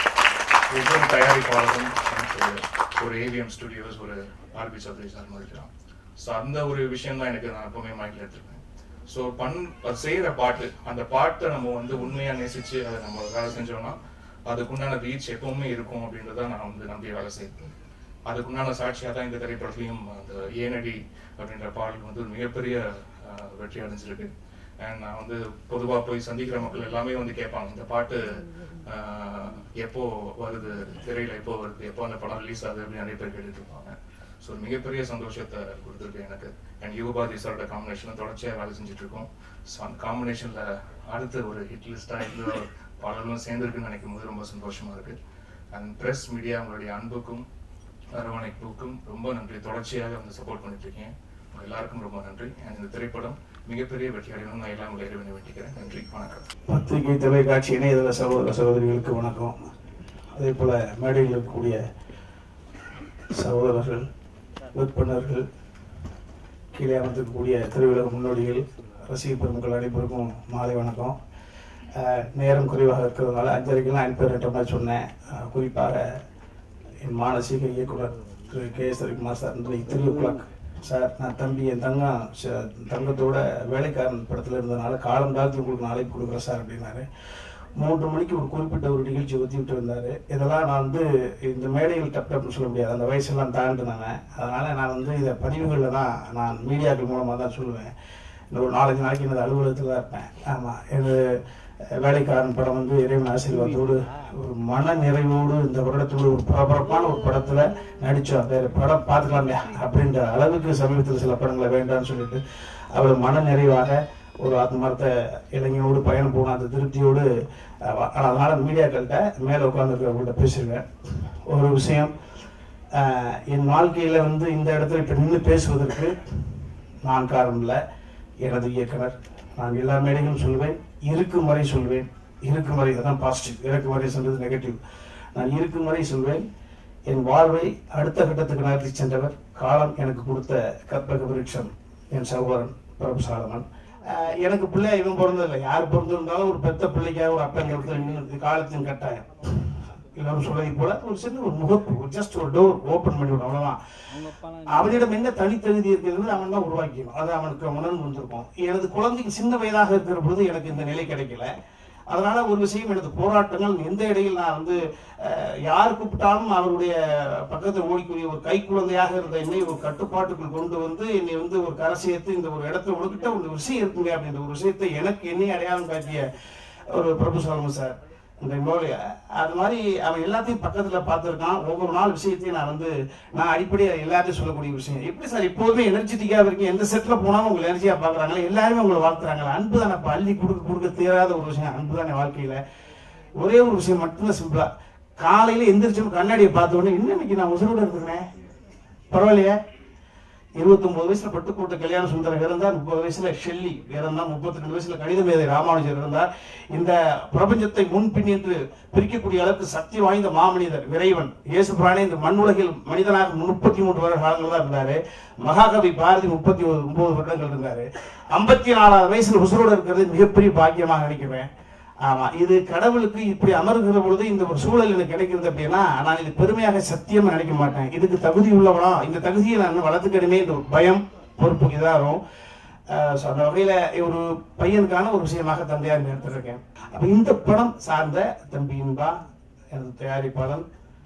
ஒவ்வொரு தயாரிப்பாளரும் எனக்கு ஒரு ஏவிஎம் ஸ்டுடியோஸ் ஒரு ஆர்பி சௌத்ரி சார் மாதிரி தான் ஸோ அந்த ஒரு விஷயம் தான் எனக்கு நான் எப்பவுமே மைண்ட்ல எடுத்துருப்பேன் ஸோ பண் அது செய்யற பாட்டு அந்த பாட்டை நம்ம வந்து உண்மையா நேசிச்சு அதை நம்ம வேலை செஞ்சோம்னா அதுக்குண்டான ரீச் எப்பவுமே இருக்கும் அப்படின்றத நான் வந்து நம்பி வேலை செய்வேன் அதுக்குண்டான சாட்சியாக தான் இந்த திரைப்படத்துலையும் அந்த ஏனடி அப்படின்ற பாடல் வந்து ஒரு மிகப்பெரிய ஆஹ், வெற்றி அடைஞ்சிருக்கு அண்ட் நான் வந்து பொதுவாக போய் சந்திக்கிற மக்கள் எல்லாமே வந்து கேட்பாங்க இந்த பாட்டு ஆஹ், எப்போ வருது திரையில எப்போ வருது எப்போ அந்த படம் ரிலீஸ் ஆகுது அப்படின்னு நிறைய பேர் கேட்டுட்டு இருப்பாங்க ஸோ ஒரு மிகப்பெரிய சந்தோஷத்தை கொடுத்துருக்கு எனக்கு அண்ட் யுகபாதி சாரோட காம்பினேஷன் தொடர்ச்சியாக வேலை செஞ்சுட்டு இருக்கோம் ஸோ அந்த காம்பினேஷன்ல அடுத்த ஒரு ஹிட் லிஸ்டா இந்த பாடலும் சேர்ந்துருக்குன்னு நினைக்கும் போது ரொம்ப சந்தோஷமா இருக்கு அண்ட் பிரஸ் மீடியா உங்களுடைய அன்புக்கும் அரவணைப்புக்கும் ரொம்ப நன்றி தொடர்ச்சியாக வந்து சப்போர்ட் பண்ணிட்டு இருக்கீங்க உங்க எல்லாருக்கும் ரொம்ப நன்றி அண்ட் இந்த திரைப்படம் மிகப்பெரிய வெற்றி அடையணும் நான் எல்லாம் உங்களை இறைவனை வேண்டிக்கிறேன் நன்றி வணக்கம் பத்திரிகை தொலைக்காட்சி இணையதள சகோதர சகோதரிகளுக்கு வணக்கம் அதே போல மேடையில் இருக்கக்கூடிய சகோதரர்கள் விற்பனர்கள் கீழே அமர்ந்திருக்கக்கூடிய திரையுலக முன்னோடிகள் ரசிகர் பெருமக்கள் அனைவருக்கும் மாலை வணக்கம் அஹ், நேரம் குறைவாக இருக்கிறதுனால அஞ்சரைக்கெல்லாம் என் பேர் மாதிரி சொன்னேன் அஹ், குறிப்பாக என் மானசீக இயக்குனர் திரு கே எஸ் ரவிக்குமார் சார் இன்றைக்கு த்ரீ ஓ கிளாக் சார் நான் தம்பி என் தங்கம் ச- தங்கத்தோட வேலைக்காரன் படத்தில் இருந்ததுனால காலம் காலத்தில் உங்களுக்கு நாளைக்கு கொடுக்குறேன் சார் அப்படின்னாரு மூன்று மணிக்கு ஒரு குறிப்பிட்ட ஒரு நிகழ்ச்சி ஒத்தி விட்டு இருந்தார் இதெல்லாம் நான் வந்து இந்த மேடையில் டப் டப்னு சொல்ல முடியாது அந்த வயசெல்லாம் தாண்டினாங்க அதனால் நான் வந்து இதை பதிவுகளில் தான் நான் மீடியாக்கள் மூலமாக தான் சொல்லுவேன் இந்த ஒரு நாலஞ்சு நாளைக்கு எனது அலுவலகத்தில் தான் இருப்பேன் ஆமாம் இது வேலைக்காரன் படம் வந்து இறைவன் ஆசீர்வாதத்தோடு ஒரு மன நிறைவோடு இந்த வருடத்தோடு ஒரு பரபரப்பான ஒரு படத்தில் நடித்தோம் வேறு படம் பார்த்துக்கலாம் இல்லையா அப்படின்ற அளவுக்கு சமீபத்தில் சில படங்களை வேண்டாம்னு சொல்லிட்டு அவர் மன நிறைவாக ஒரு ஆத்மார்த்த இளைஞனோடு பயணம் போன அந்த திருப்தியோடு அஹ், அதனால மீடியாக்கள்கிட்ட மேலே உட்காந்துருக்கவங்கள்ட்ட பேசியிருக்கேன் ஒரு விஷயம் அஹ், என் வாழ்க்கையில் வந்து இந்த இடத்துல இப்போ நின்று பேசுவதற்கு நான் காரணம் இல்லை எனது இயக்குனர் நான் எல்லா மேடைகளும் சொல்லுவேன் இருக்கும் வரை சொல்வேன் இருக்கும் வரை அதான் பாசிட்டிவ் இருக்கும் வரை சொல்றது நெகட்டிவ் நான் இருக்கும் வரை சொல்வேன் என் வாழ்வை அடுத்த கட்டத்துக்கு நகர்த்தி சென்றவர் காலம் எனக்கு கொடுத்த கற்பக விருட்சம் என் சகோதரன் பிரபு சாலமன் ஆஹ் எனக்கு பிள்ளை இவன் பிறந்ததில்லை யார் பிறந்திருந்தாலும் ஒரு பெத்த பிள்ளைக்காக ஒரு அப்பன் இடத்துல நின்று காலத்தின் கட்டாயம் எல்லாரும் சொல்றதை போல ஒரு சின்ன ஒரு முகப்பு ஒரு ஜஸ்ட் ஒரு டோர் ஓபன் பண்ணி விடும் அவ்வளவுதான் அவனிடம் என்ன தனித்தகுதி இருக்கிறது அவன் தான் உருவாக்கிக்கணும் அது அவனுக்கு உணர்ந்து வந்திருக்கும் எனது குழந்தைக்கு சின்ன வயதாக இருக்கிற பொழுது எனக்கு இந்த நிலை கிடைக்கல அதனால ஒரு விஷயம் எனது போராட்டங்கள் எந்த இடையில் நான் வந்து அஹ், யார் கூப்பிட்டாலும் அவருடைய பக்கத்தில் ஓடிக்கூடிய ஒரு கை குழந்தையாக இருந்த என்னை ஒரு கட்டுப்பாட்டுக்குள் கொண்டு வந்து என்னை வந்து ஒரு கரை சேர்த்து இந்த ஒரு இடத்துல உனக்கிட்ட ஒரு விஷயம் இருக்குங்க அப்படின்ற ஒரு விஷயத்தை எனக்கு என்னை அடையாளம் காட்டிய ஒரு பிரபு சாலமன் சார் இந்த மோலிய அது மாதிரி அவன் எல்லாத்தையும் பக்கத்துல பார்த்துருக்கான் ஒவ்வொரு நாள் விஷயத்தையும் நான் வந்து நான் அடிப்படையா எல்லாத்தையும் சொல்லக்கூடிய விஷயம் எப்படி சார் எப்போதுமே எனர்ஜெட்டிக்கா இருக்கீங்க எந்த செட்ல போனாலும் உங்களை எனர்ஜியா பாக்குறாங்களே எல்லாருமே உங்களை வாழ்த்துறாங்களா அன்பு தானே பள்ளி கொடுக்க கொடுக்க தீராத ஒரு விஷயம் அன்பு தானே வாழ்க்கையில ஒரே ஒரு விஷயம் மட்டும்தான் சிம்பிளா காலையில எந்திரிச்சு கண்ணாடியை பார்த்த உடனே என்ன இன்னைக்கு நான் உசுரோட இருக்கிறேன் பரவாயில்லையே இருபத்தொன்பது வயசுல பட்டுக்கோட்டை கல்யாண சுந்தரம் இருந்தார் முப்பது வயசுல ஷெல்லி இருந்தார் முப்பத்தி ரெண்டு வயசுல கணித மேதை ராமானுஜர் இருந்தார் இந்த பிரபஞ்சத்தை முன்பின் என்று பிரிக்கக்கூடிய அளவுக்கு சக்தி வாய்ந்த மாமனிதர் இறைவன் இயேசு பிராணி இந்த மண்ணுலகில் மனிதனாக முப்பத்தி மூன்று வருட காலங்கள் தான் இருந்தாரு மகாகவி பாரதி முப்பத்தி ஒன்பது வருடங்கள் இருந்தாரு ஐம்பத்தி நாலாவது வயசுல உசுரோடு இருக்கிறது மிகப்பெரிய பாக்கியமாக நினைக்கிறேன் ஆமா இது கடவுளுக்கு இப்படி அமர்கிற பொழுது இந்த ஒரு சூழல் எனக்கு கிடைக்கிறது அப்படின்னா நான் இது பெருமையாக சத்தியமா நினைக்க மாட்டேன் இதுக்கு தகுதி உள்ளவனா இந்த தகுதியை நான் வளர்த்துக்கணுமே இந்த ஒரு பயம் பொறுப்பு இதாகும் ஆஹ் so அந்த வகையில ஒரு பையனுக்கான ஒரு விஷயமாக தந்தையார் எடுத்திருக்கேன் அப்ப இந்த படம் சார்ந்த தம்பி இன்பா எனது தயாரிப்பாளன்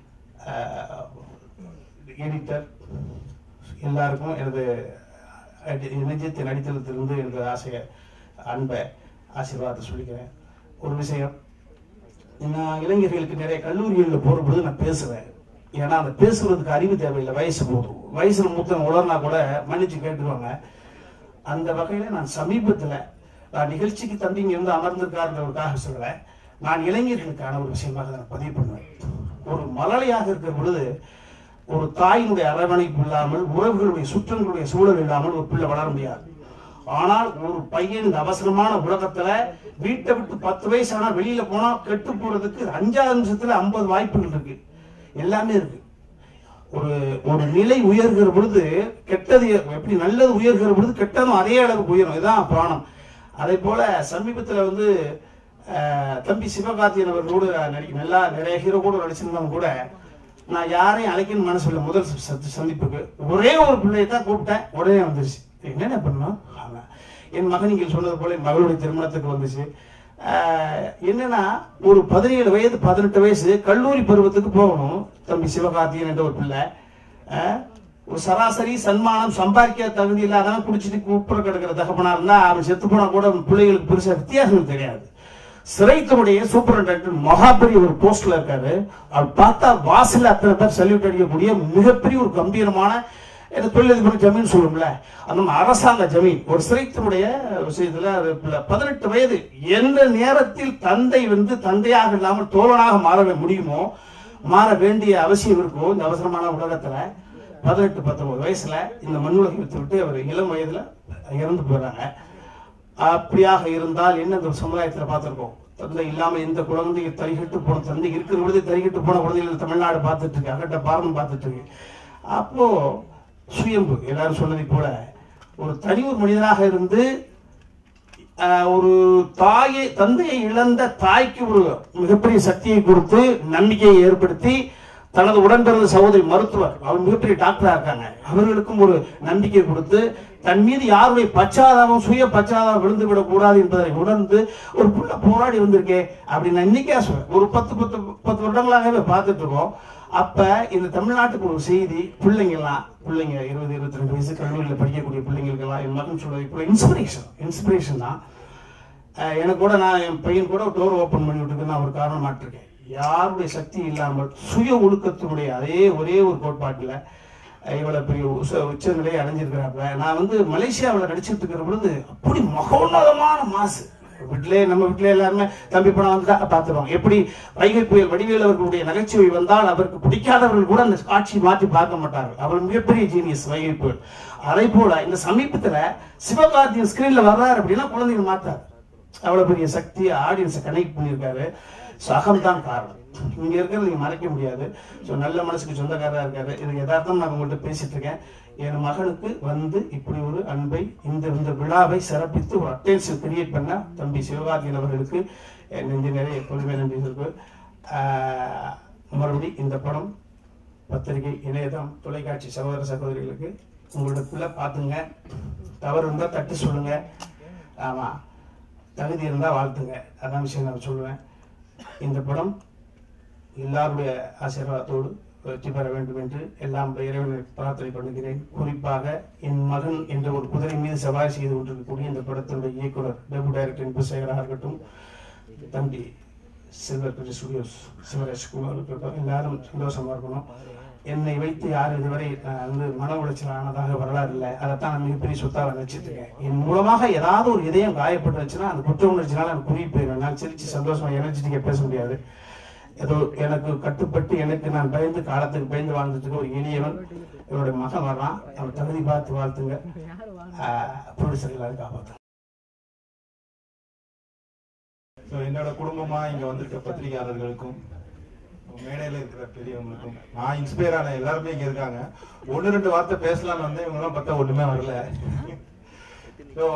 எடிட்டர் எல்லாருக்கும் எனது அடி- நிஜத்தின் அடித்தளத்திலிருந்து எனது ஆசைய அன்பை ஆசீர்வாதத்தை சொல்லிக்கிறேன் ஒரு விஷயம் நான் இளைஞர்களுக்கு நிறைய கல்லூரிகளில் போகிற பொழுது நான் பேசுவேன் ஏன்னா அந்த பேசுறதுக்கு அறிவு தேவையில்லை வயசு போதும் வயசுல மூத்தவங்க உளர்னா கூட மன்னிச்சு கேட்டுருவாங்க அந்த வகையில நான் சமீபத்துல நான் நிகழ்ச்சிக்கு தம்பி இங்க இருந்து அமர்ந்திருக்காருன்றவருக்காக சொல்றேன் நான் இளைஞர்களுக்கான ஒரு விஷயமாக அதை நான் பதிவு பண்ணுவேன் ஒரு மலலையாக இருக்கிற பொழுது ஒரு தாயினுடைய அரவணைப்பு இல்லாமல் உறவுகளுடைய சுற்றங்களுடைய சூழல் இல்லாமல் ஒரு பிள்ளை வளர முடியாது ஆனால் ஒரு பையன் இந்த அவசரமான உலகத்துல வீட்டை விட்டு பத்து வயசு ஆனா வெளியில போனா கெட்டு போறதுக்கு அஞ்சாவது நிமிஷத்துல ஐம்பது வாய்ப்புகள் இருக்கு எல்லாமே இருக்கு ஒரு ஒரு நிலை உயர்கிற பொழுது கெட்டது எப்படி நல்லது உயர்கிற பொழுது கெட்டதும் அதே அளவுக்கு உயரும் இதுதான் புராணம் அதே போல சமீபத்துல வந்து அஹ், தம்பி சிவகார்த்தியன் அவர்களோடு நடிக்க நல்லா நிறைய ஹீரோ கூட நடிச்சிருந்தவங்க கூட நான் யாரையும் அழைக்கணும் மனசு இல்லை முதல் ச- சந்திப்புக்கு ஒரே ஒரு பிள்ளையை தான் கூப்பிட்டேன் உடனே வந்துருச்சு என்னென்ன பண்ணோம் ஆமா. என் மகன் நீங்கள் சொன்னது போல என் மகளுடைய திருமணத்துக்கு வந்துச்சு ஆஹ், என்னன்னா ஒரு பதினேழு வயது பதினெட்டு வயசு கல்லூரி பருவத்துக்கு போகணும் தம்பி சிவகார்த்திகன் என்ற ஒரு பிள்ளை ஆஹ், ஒரு சராசரி சன்மானம் சம்பாதிக்க தகுதி இல்லாதவன் குடிச்சிட்டு குப்புற கிடக்கிற தகப்பனா இருந்தா அவன் செத்து போனா கூட அவன் பிள்ளைகளுக்கு பெருசா வித்தியாசம் தெரியாது சிறைத்துடைய சூப்பரண்டன்ட் மகாபெரிய ஒரு போஸ்ட்ல இருக்காரு அவர் பார்த்தா வாசல்ல அத்தனை பேர் சல்யூட் அடிக்கக்கூடிய மிகப்பெரிய ஒரு கம்பீரமான என்ன தொழிலதிபர் ஜமீன் சொல்லும்ல அந்த மாதிரி அரசாங்க ஜமீன் ஒரு சிறைத்தினுடைய விஷயத்துல அது பிள்ளை பதினெட்டு வயது எந்த நேரத்தில் தந்தை வந்து தந்தையாக இல்லாமல் தோழனாக மாற முடியுமோ மாற வேண்டிய அவசியம் இருக்கோ இந்த அவசரமான உலகத்துல பதினெட்டு பத்தொன்பது வயசுல இந்த மண்ணுலகை விட்டு விட்டு அவர் இளம் வயதுல இறந்து போயிடுறாங்க அப்படியாக இருந்தால் என்ன இந்த சமுதாயத்துல பார்த்திருக்கோம் தந்தை இல்லாம எந்த குழந்தை தறிகிட்டு போன தந்தை இருக்கிற பொழுது தறிகிட்டு போன குழந்தைகள் தமிழ்நாடு பார்த்துட்டு இருக்கு அகட்ட பாரம் பார்த்துட்டு இருக்கு அப்போ சுயம்பு எல்லாரும் சொன்னதை போல ஒரு தனி ஒரு மனிதனாக இருந்து ஆஹ், ஒரு தாயை தந்தையை இழந்த தாய்க்கு ஒரு மிகப்பெரிய சக்தியை கொடுத்து நம்பிக்கையை ஏற்படுத்தி தனது உடன் பிறந்த சகோதரி மருத்துவர் அவர் மிகப்பெரிய டாக்டரா இருக்காங்க அவர்களுக்கும் ஒரு நம்பிக்கை கொடுத்து தன் மீது யாருடைய பச்சாதாபம் சுய பச்சாதாபம் விழுந்து விடக்கூடாது என்பதை உணர்ந்து ஒரு புள்ள போராடி வந்திருக்கே அப்படின்னு நான் இன்னைக்கே சொல்றேன் ஒரு பத்து பத்து பத்து வருடங்களாகவே பார்த்துட்டு இருக்கோம் அப்ப இந்த தமிழ்நாட்டுக்கு ஒரு செய்தி பிள்ளைங்கெல்லாம் பிள்ளைங்க இருபது இருபத்தி ரெண்டு வயசு கல்லூரியில் படிக்கக்கூடிய பிள்ளைங்களுக்கெல்லாம் என் மகன் சொல்றது இப்போ இன்ஸ்பிரேஷன் இன்ஸ்பிரேஷன் தான் அஹ் எனக்கு கூட நான் என் பையன் கூட டோர் ஓப்பன் பண்ணி விட்டுருக்கு நான் ஒரு காரணம் மாட்டிருக்கேன் யாருடைய சக்தி இல்லாமல் சுய ஒழுக்கத்தினுடைய அதே ஒரே ஒரு கோட்பாட்டில் இவ்வளவு பெரிய உச்ச உச்சநிலையை அடைஞ்சிருக்கிறாப்புல நான் வந்து மலேசியாவில் நடிச்சிட்டு இருக்கிற பொழுது அப்படி மகோன்னதமான மாசு வீட்டிலே நம்ம வீட்டிலே எல்லாருமே தம்பி படம் வந்துட்டா பார்த்துருவோம் எப்படி வைகை புயல் வடிவேல் அவர்களுடைய நகைச்சுவை வந்தால் அவருக்கு பிடிக்காதவர்கள் கூட அந்த காட்சி மாற்றி பார்க்க மாட்டார்கள் அவர் மிகப்பெரிய ஜீனியஸ் வைகை புயல் அதே போல இந்த சமீபத்துல சிவகார்த்தியின் ஸ்கிரீன்ல வர்றாரு அப்படின்னா குழந்தைகள் மாத்தாரு அவ்வளவு பெரிய சக்தி ஆடியன்ஸை கனெக்ட் பண்ணியிருக்காரு ஸோ அகம்தான் காரணம் இங்க இருக்கிறது நீங்க மறைக்க முடியாது ஸோ நல்ல மனசுக்கு சொந்தக்காரரா இருக்காரு இது யதார்த்தம் நான் உங்கள்கிட்ட பேசிட்டு இருக்கேன் என் மகனுக்கு வந்து இப்படி ஒரு அன்பை இந்த இந்த விழாவை சிறப்பித்து ஒரு அட்டென்ஷன் கிரியேட் பண்ண தம்பி சிவகார்த்திகன் அவர்களுக்கு என் நெஞ்சு நிறைய எப்பொழுதுமே நன்றி இருக்கு ஆஹ் மறுபடி இந்த படம் பத்திரிகை இணையதளம் தொலைக்காட்சி சகோதர சகோதரிகளுக்கு உங்களோட பிள்ளை பார்த்துங்க தவறு இருந்தால் தட்டி சொல்லுங்க ஆமா தகுதி இருந்தால் வாழ்த்துங்க அதான் விஷயம் நான் சொல்லுவேன் இந்த படம் எல்லாருடைய ஆசீர்வாதத்தோடு வெற்றி பெற வேண்டும் என்று எல்லாம் இறைவனை பிரார்த்தனை பண்ணுகிறேன் குறிப்பாக என் மகன் என்ற ஒரு குதிரை மீது சவாரி செய்து கொண்டிருக்கக்கூடிய இந்த படத்தினுடைய இயக்குனர் டெபு டைரக்டர் என்பு சேகராக இருக்கட்டும் தம்பி சில்வர் பிரி ஸ்டுடியோஸ் சிவராஜ் குமார் இருக்கட்டும் எல்லாரும் சந்தோஷமா இருக்கணும் என்னை வைத்து யார் இதுவரை நான் வந்து மன உளைச்சல் ஆனதாக வரலாறு இல்லை அதைத்தான் நான் மிகப்பெரிய சொத்தாக நினைச்சிட்டு இருக்கேன் என் மூலமாக ஏதாவது ஒரு இதயம் காயப்பட்டுச்சுன்னா அந்த குற்ற உணர்ச்சினால எனக்கு குறுகி போயிடும் நான் சிரிச்சு சந்தோஷமா எனர்ஜெட்டிக்கா பேச முடியாது ஏதோ எனக்கு கட்டுப்பட்டு எனக்கு நான் பயந்து காலத்துக்கு பயந்து வாழ்ந்துட்டு இருக்க ஒரு எளியவன் என்னுடைய மகன் வர்றான் அவன் தகுதி பார்த்து வாழ்த்துங்க ப்ரொடியூசர் எல்லாரும் காப்பாற்றுங்க ஸோ என்னோட குடும்பமா இங்க வந்திருக்க பத்திரிகையாளர்களுக்கும் மேடையில இருக்கிற பெரியவங்களுக்கும் நான் இன்ஸ்பயர் ஆன எல்லாருமே இங்க இருக்காங்க ஒன்னு ரெண்டு வார்த்தை பேசலாம்னு வந்து இவங்க எல்லாம் பார்த்தா ஒண்ணுமே வரல ஸோ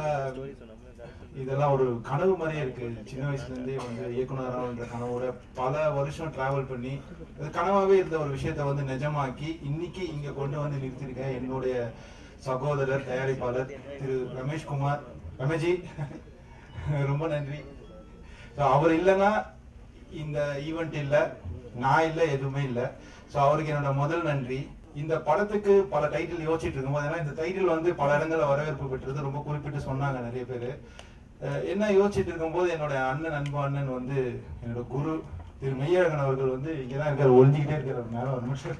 இதெல்லாம் ஒரு கனவு மாதிரியே இருக்கு சின்ன வயசுல இருந்தே வந்து இயக்குனரான்ற கனவோட பல வருஷம் டிராவல் பண்ணி அது கனவாவே இருந்த ஒரு விஷயத்த வந்து நிஜமாக்கி இன்னைக்கு இங்க கொண்டு வந்து நிறுத்திருக்கேன் என்னுடைய சகோதரர் தயாரிப்பாளர் திரு ரமேஷ் குமார் ரமேஜி ரொம்ப நன்றி ஸோ அவர் இல்லைன்னா இந்த ஈவெண்ட் இல்லை நான் இல்லை எதுவுமே இல்லை ஸோ அவருக்கு என்னோட முதல் நன்றி இந்த படத்துக்கு பல டைட்டில் யோசிச்சுட்டு இருக்கும்போது ஏன்னா இந்த டைட்டில் வந்து பல இடங்கள்ல வரவேற்பு பெற்றது ரொம்ப குறிப்பிட்டு சொன்னாங்க நிறைய பேர் என்ன யோசிச்சுட்டு இருக்கும்போது என்னோட அண்ணன் அன்பு அண்ணன் வந்து என்னோட குரு திரு மெய்யழகன் அவர்கள் வந்து இங்கே தான் இருக்காரு ஒழிஞ்சிக்கிட்டே இருக்காரு மேலே ஒரு நிமிஷம்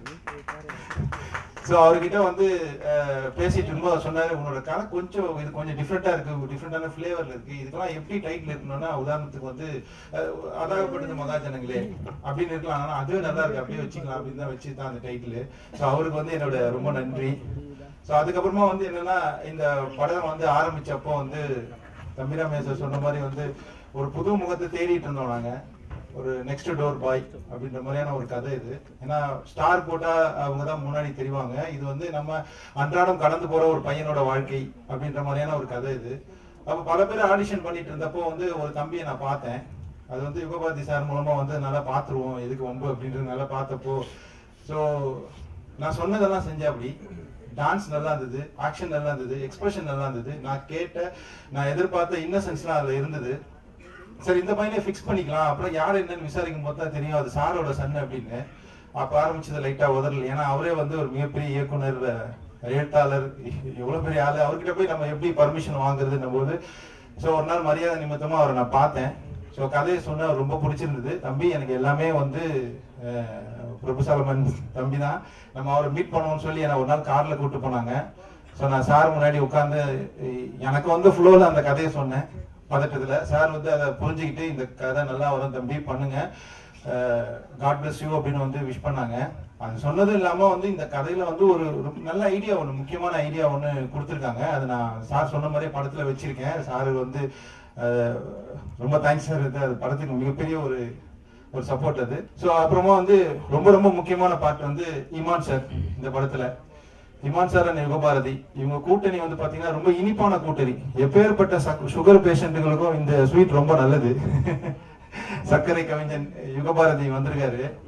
ஸோ அவர்கிட்ட வந்து அஹ், பேசிட்டு இருக்கும்போது அவர் சொன்னாரு உன்னோட கதை கொஞ்சம் இது கொஞ்சம் டிஃப்ரெண்டா இருக்கு டிஃப்ரெண்டான ஃபிளேவர்ல இருக்கு இதுக்கெல்லாம் எப்படி டைட்டில் இருக்கணும்னா உதாரணத்துக்கு வந்து அஹ், அதாகப்பட்டது மகாஜனங்களே அப்படின்னு இருக்கலாம் ஆனா அதுவே நல்லா இருக்கு அப்படியே வச்சுக்கலாம் அப்படின்னு தான் வச்சு தான் அந்த டைட்டில் ஸோ அவருக்கு வந்து என்னோட ரொம்ப நன்றி ஸோ அதுக்கப்புறமா வந்து என்னன்னா இந்த படம் வந்து ஆரம்பிச்சப்போ வந்து தம்பிராமேஸ்வர் சொன்ன மாதிரி வந்து ஒரு புது முகத்தை தேடிட்டு இருந்தோம் நாங்க ஒரு நெக்ஸ்ட் டோர் பாய் அப்படின்ற மாதிரியான ஒரு கதை இது ஏன்னா ஸ்டார் போட்டா அவங்க தான் முன்னாடி தெரிவாங்க இது வந்து நம்ம அன்றாடம் கடந்து போற ஒரு பையனோட வாழ்க்கை அப்படின்ற மாதிரியான ஒரு கதை இது அப்ப பல பேர் ஆடிஷன் பண்ணிட்டு இருந்தப்போ வந்து ஒரு தம்பியை நான் பார்த்தேன் அது வந்து யுகபாரதி சார் மூலமா வந்து நல்லா பார்த்துருவோம் எதுக்கு வம்பு அப்படின்றது நல்லா பார்த்தப்போ ஸோ நான் சொன்னதெல்லாம் செஞ்சேன் அப்படி டான்ஸ் நல்லா இருந்தது ஆக்ஷன் நல்லா இருந்தது எக்ஸ்பிரஷன் நல்லா இருந்தது நான் கேட்ட நான் எதிர்பார்த்த இன்னசென்ஸ்லாம் அதுல இருந்தது சரி இந்த பையனை ஃபிக்ஸ் பண்ணிக்கலாம் அப்புறம் யார் என்னன்னு விசாரிக்கும் போது தான் தெரியும் அது சாரோட சன் அப்படின்னு அப்ப ஆரம்பிச்சது லைட்டா உதறல் ஏன்னா அவரே வந்து ஒரு மிகப்பெரிய இயக்குனர் எழுத்தாளர் எவ்வளவு பெரிய ஆளு அவர்கிட்ட போய் நம்ம எப்படி பர்மிஷன் வாங்குறதுன்னும் போது ஸோ ஒரு நாள் மரியாதை நிமித்தமா அவரை நான் பார்த்தேன் ஸோ கதையை சொன்ன அவர் ரொம்ப பிடிச்சிருந்தது தம்பி எனக்கு எல்லாமே வந்து அஹ், பிரபு சாலமன் தம்பி தான் நம்ம அவரை மீட் பண்ணுவோம்னு சொல்லி என்னை ஒரு நாள் கார்ல கூட்டு போனாங்க ஸோ நான் சார் முன்னாடி உட்காந்து எனக்கு வந்து ஃப்ளோவில் அந்த கதையை சொன்னேன் பதட்டத்துல சார் வந்து அதை புரிஞ்சுக்கிட்டு இந்த கதை நல்லா வரும் தம்பி பண்ணுங்க காட் பிளஸ் யூ அப்படின்னு வந்து விஷ் பண்ணாங்க அது சொன்னதும் இல்லாம வந்து இந்த கதையில வந்து ஒரு ரொம்ப நல்ல ஐடியா ஒன்று முக்கியமான ஐடியா ஒன்று கொடுத்துருக்காங்க அது நான் சார் சொன்ன மாதிரியே படத்துல வச்சிருக்கேன் சார் வந்து அஹ், ரொம்ப தேங்க்ஸ் சார் இது அது படத்துக்கு மிகப்பெரிய ஒரு ஒரு சப்போர்ட் அது ஸோ அப்புறமா வந்து ரொம்ப ரொம்ப முக்கியமான பார்ட் வந்து இமான் சார் இந்த படத்துல இமான் சார் அண்ட் யுகபாரதி இவங்க கூட்டணி வந்து பாத்தீங்கன்னா ரொம்ப இனிப்பான கூட்டணி எப்பேற்பட்ட சுகர் பேஷண்ட்டுகளுக்கும் இந்த ஸ்வீட் ரொம்ப நல்லது சர்க்கரை கவிஞன் யுகபாரதி வந்திருக்காரு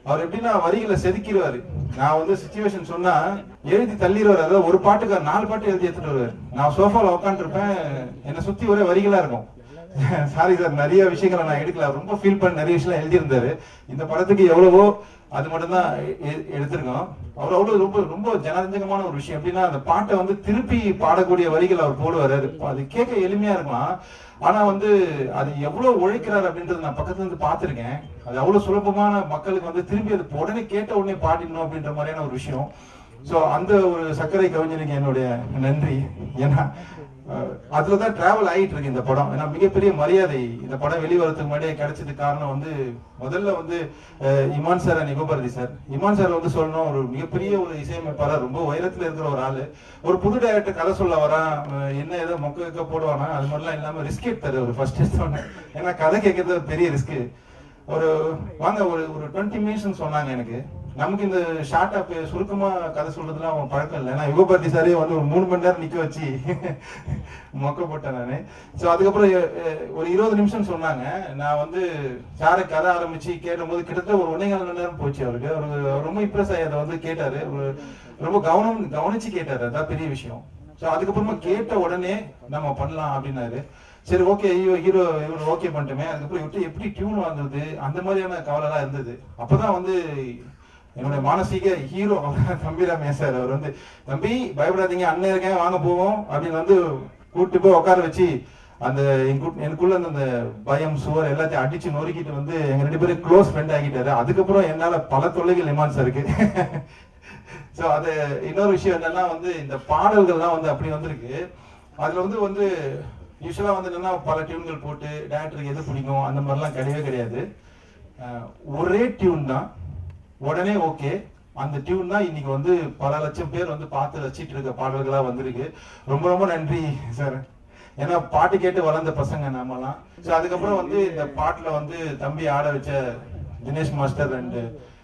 அவர் எப்படின்னா வரிகளை செதுக்கிடுவாரு நான் வந்து சுச்சுவேஷன் சொன்னா எழுதி தள்ளிடுவாரு அதாவது ஒரு பாட்டுக்கு நாலு பாட்டு எழுதி எடுத்துட்டு வருவாரு நான் சோஃபால உட்காந்துருப்பேன் என்னை சுத்தி ஒரே வரிகளா இருக்கும் சாரி சார் நிறைய விஷயங்களை நான் எடுக்கல ரொம்ப ஃபீல் பண்ண நிறைய விஷயம் எழுதியிருந்தாரு இந்த படத்துக்கு எவ்வளவோ அது மட்டும் தான் எடுத்திருக்கோம் அவர் அவ்வளவு ரொம்ப ரொம்ப ஜனரஞ்சகமான ஒரு விஷயம் எப்படின்னா அந்த பாட்டை வந்து திருப்பி பாடக்கூடிய வரிகள் அவர் போடுவாரு அது அது கேட்க எளிமையா இருக்கலாம் ஆனா வந்து அது எவ்வளவு உழைக்கிறாரு அப்படின்றது நான் பக்கத்துல இருந்து பார்த்திருக்கேன் அது அவ்வளவு சுலபமான மக்களுக்கு வந்து திரும்பி அது உடனே கேட்ட உடனே பாடிடணும் அப்படின்ற மாதிரியான ஒரு விஷயம் சோ அந்த ஒரு சர்க்கரை கவிஞனுக்கு என்னுடைய நன்றி ஏன்னா அஹ், அதுலதான் டிராவல் ஆயிட்டு இருக்கு இந்த படம் ஏன்னா மிகப்பெரிய மரியாதை இந்த படம் வெளிவரத்துக்கு முன்னாடியே கிடைச்சதுக்கு காரணம் வந்து முதல்ல வந்து அஹ், Imman sir and Yugabharathi sir Imman sir வந்து சொல்லணும் ஒரு மிகப்பெரிய ஒரு இசையமைப்பாளர் ரொம்ப உயரத்துல இருக்கிற ஒரு ஆளு ஒரு புது டைரக்டர் கதை சொல்ல வரான் அஹ், என்ன ஏதோ மொக்க வைக்க போடுவானா அது மாதிரிலாம் இல்லாம ரிஸ்க் எடுத்தாரு ஒரு ஃபர்ஸ்ட் எடுத்தோடனே ஏன்னா கதை கேட்கறது ஒரு பெரிய ரிஸ்க் ஒரு வாங்க ஒரு ஒரு டுவெண்ட்டி மினிட்ஸ் சொன்னாங்க எனக்கு நமக்கு இந்த ஷார்ட்டா சுருக்கமா கதை சொல்றதுலாம் அவன் பழக்கம் இல்லை ஏன்னா யுகபாரதி சாரே வந்து ஒரு மூணு மணி நேரம் நிக்க வச்சு மொக்க போட்டேன் நானு ஸோ அதுக்கப்புறம் எ- எ- ஒரு இருபது நிமிஷம் சொன்னாங்க நான் வந்து சாரை கதை ஆரம்பிச்சு கேட்டும்போது கிட்டத்தட்ட ஒரு ஒன்னே கால் மணி நேரம் போச்சு அவருக்கு அவருக்கு அவர் ரொம்ப இம்ப்ரெஸ் ஆகி அதை வந்து கேட்டாரு ஒரு ரொம்ப கவனம் கவனிச்சு கேட்டாரு அதான் பெரிய விஷயம் ஸோ அதுக்கப்புறமா கேட்ட உடனே நம்ம பண்ணலாம் அப்படின்னாரு சரி ஓகே ஐயோ ஹீரோ இவர் ஓகே பண்ணிட்டோமே அதுக்கப்புறம் இவர்கிட்ட எப்படி டியூன் வாங்குறது அந்த மாதிரியான கவலைலாம் இருந்தது அப்பதான் வந்து என்னுடைய மானசீக ஹீரோ தம்பிராமையா சார் அவர் வந்து தம்பி பயப்படாதீங்க அண்ணன் இருக்கேன் வாங்க போவோம் அப்படின்னு வந்து கூட்டு போய் உட்கார வச்சு அந்த எங்கு- எனக்குள்ள இருந்த அந்த பயம் சுவர் எல்லாத்தையும் அடிச்சு நொறுக்கிட்டு வந்து எங்க ரெண்டு பேரும் க்ளோஸ் ஃப்ரெண்ட் ஆகிட்டாரு அதுக்கப்புறம் என்னால பல தொல்லைகள் இமான் சாருக்கு சோ அது இன்னொரு விஷயம் என்னன்னா வந்து இந்த பாடல்கள்லாம் வந்து அப்படி வந்திருக்கு அதுல வந்து வந்து யூஸ்வலா வந்து என்னன்னா பல டியூன்கள் போட்டு டேரக்டருக்கு எது பிடிக்கும் அந்த மாதிரிலாம் கிடையவே கிடையாது அஹ் ஒரே டியூன் தான் உடனே ஓகே அந்த டியூன் தான் இன்னைக்கு வந்து பல லட்சம் பேர் வந்து பார்த்து ரசிச்சிட்டு இருக்க பாடல்களா வந்திருக்கு ரொம்ப ரொம்ப நன்றி சார் ஏன்னா பாட்டு கேட்டு வளர்ந்த பசங்க நாமெல்லாம் ஸோ அதுக்கப்புறம் வந்து இந்த பாட்டுல வந்து தம்பி ஆட வச்ச Dinesh master and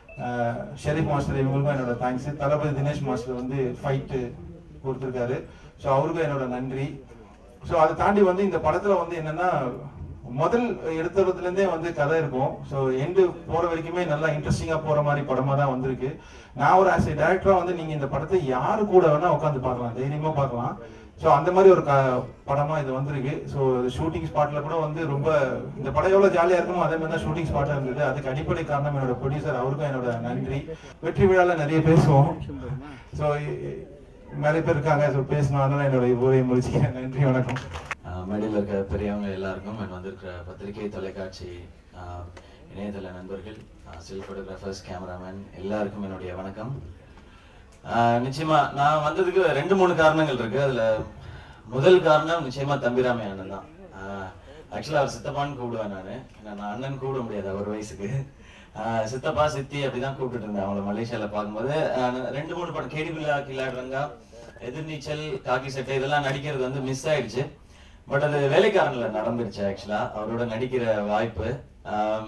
Sherif master இவங்களுக்கும் என்னோட தேங்க்ஸ் தளபதி தினேஷ் மாஸ்டர் வந்து ஃபைட்டு கொடுத்துருக்காரு ஸோ அவருக்கும் என்னோட நன்றி ஸோ அதை தாண்டி வந்து இந்த படத்துல வந்து என்னன்னா முதல் எடுத்ததுல இருந்தே வந்து கதை இருக்கும் ஸோ எண்டு போற வரைக்குமே நல்லா இன்ட்ரெஸ்டிங்கா போற மாதிரி படமா தான் வந்திருக்கு நான் ஒரு ஆஸ் டேரக்டரா வந்து நீங்க இந்த படத்தை யாரு கூட வேணா உட்காந்து பார்க்கலாம் தைரியமா பார்க்கலாம் ஸோ அந்த மாதிரி ஒரு க- படமா இது வந்திருக்கு ஸோ ஷூட்டிங் ஸ்பாட்ல கூட வந்து ரொம்ப இந்த படம் எவ்வளவு ஜாலியா இருக்குமோ அதே மாதிரி தான் ஷூட்டிங் ஸ்பாட்டா இருந்தது அதுக்கு அடிப்படை காரணம் என்னோட ப்ரொடியூசர் அவருக்கும் என்னோட நன்றி வெற்றி விழால நிறைய பேசுவோம் ஸோ நிறைய பேர் இருக்காங்க ஸோ பேசணும் அதனால என்னோட உரையை முடிச்சுக்கிறேன் நன்றி வணக்கம் ஆஹ் மேடையில் இருக்க பெரியவங்க எல்லாருக்கும் and வந்திருக்கிற பத்திரிகை தொலைக்காட்சி ஆஹ் இணையதள நண்பர்கள் ஸ்டில் ஃபோட்டோகிராஃபர்ஸ் கேமராமேன் எல்லாருக்கும் என்னுடைய வணக்கம் ஆஹ் நிச்சயமா நான் வந்ததுக்கு ரெண்டு மூணு காரணங்கள் இருக்கு அதுல முதல் காரணம் நிச்சயமா தம்பிராமை அண்ணன் தான் ஆக்சுவலா அவர் சித்தப்பான்னு கூப்பிடுவேன் நான் ஏன்னா நான் அண்ணன் கூப்பிட முடியாது அவர் வயசுக்கு ஆஹ் சித்தப்பா சித்தி அப்படிதான் கூப்பிட்டு இருந்தேன் அவங்கள மலேசியால பார்க்கும்போது ஆஹ் ரெண்டு மூணு படம் கேடி பில்லா கில்லாடுறங்கா எதிர்நீச்சல் காக்கி சட்டை இதெல்லாம் நடிக்கிறது வந்து மிஸ் ஆயிடுச்சு பட் அது வேலைக்காரன்ல நடந்துருச்சு ஆக்சுவலா அவரோட நடிக்கிற வாய்ப்பு ஆம்,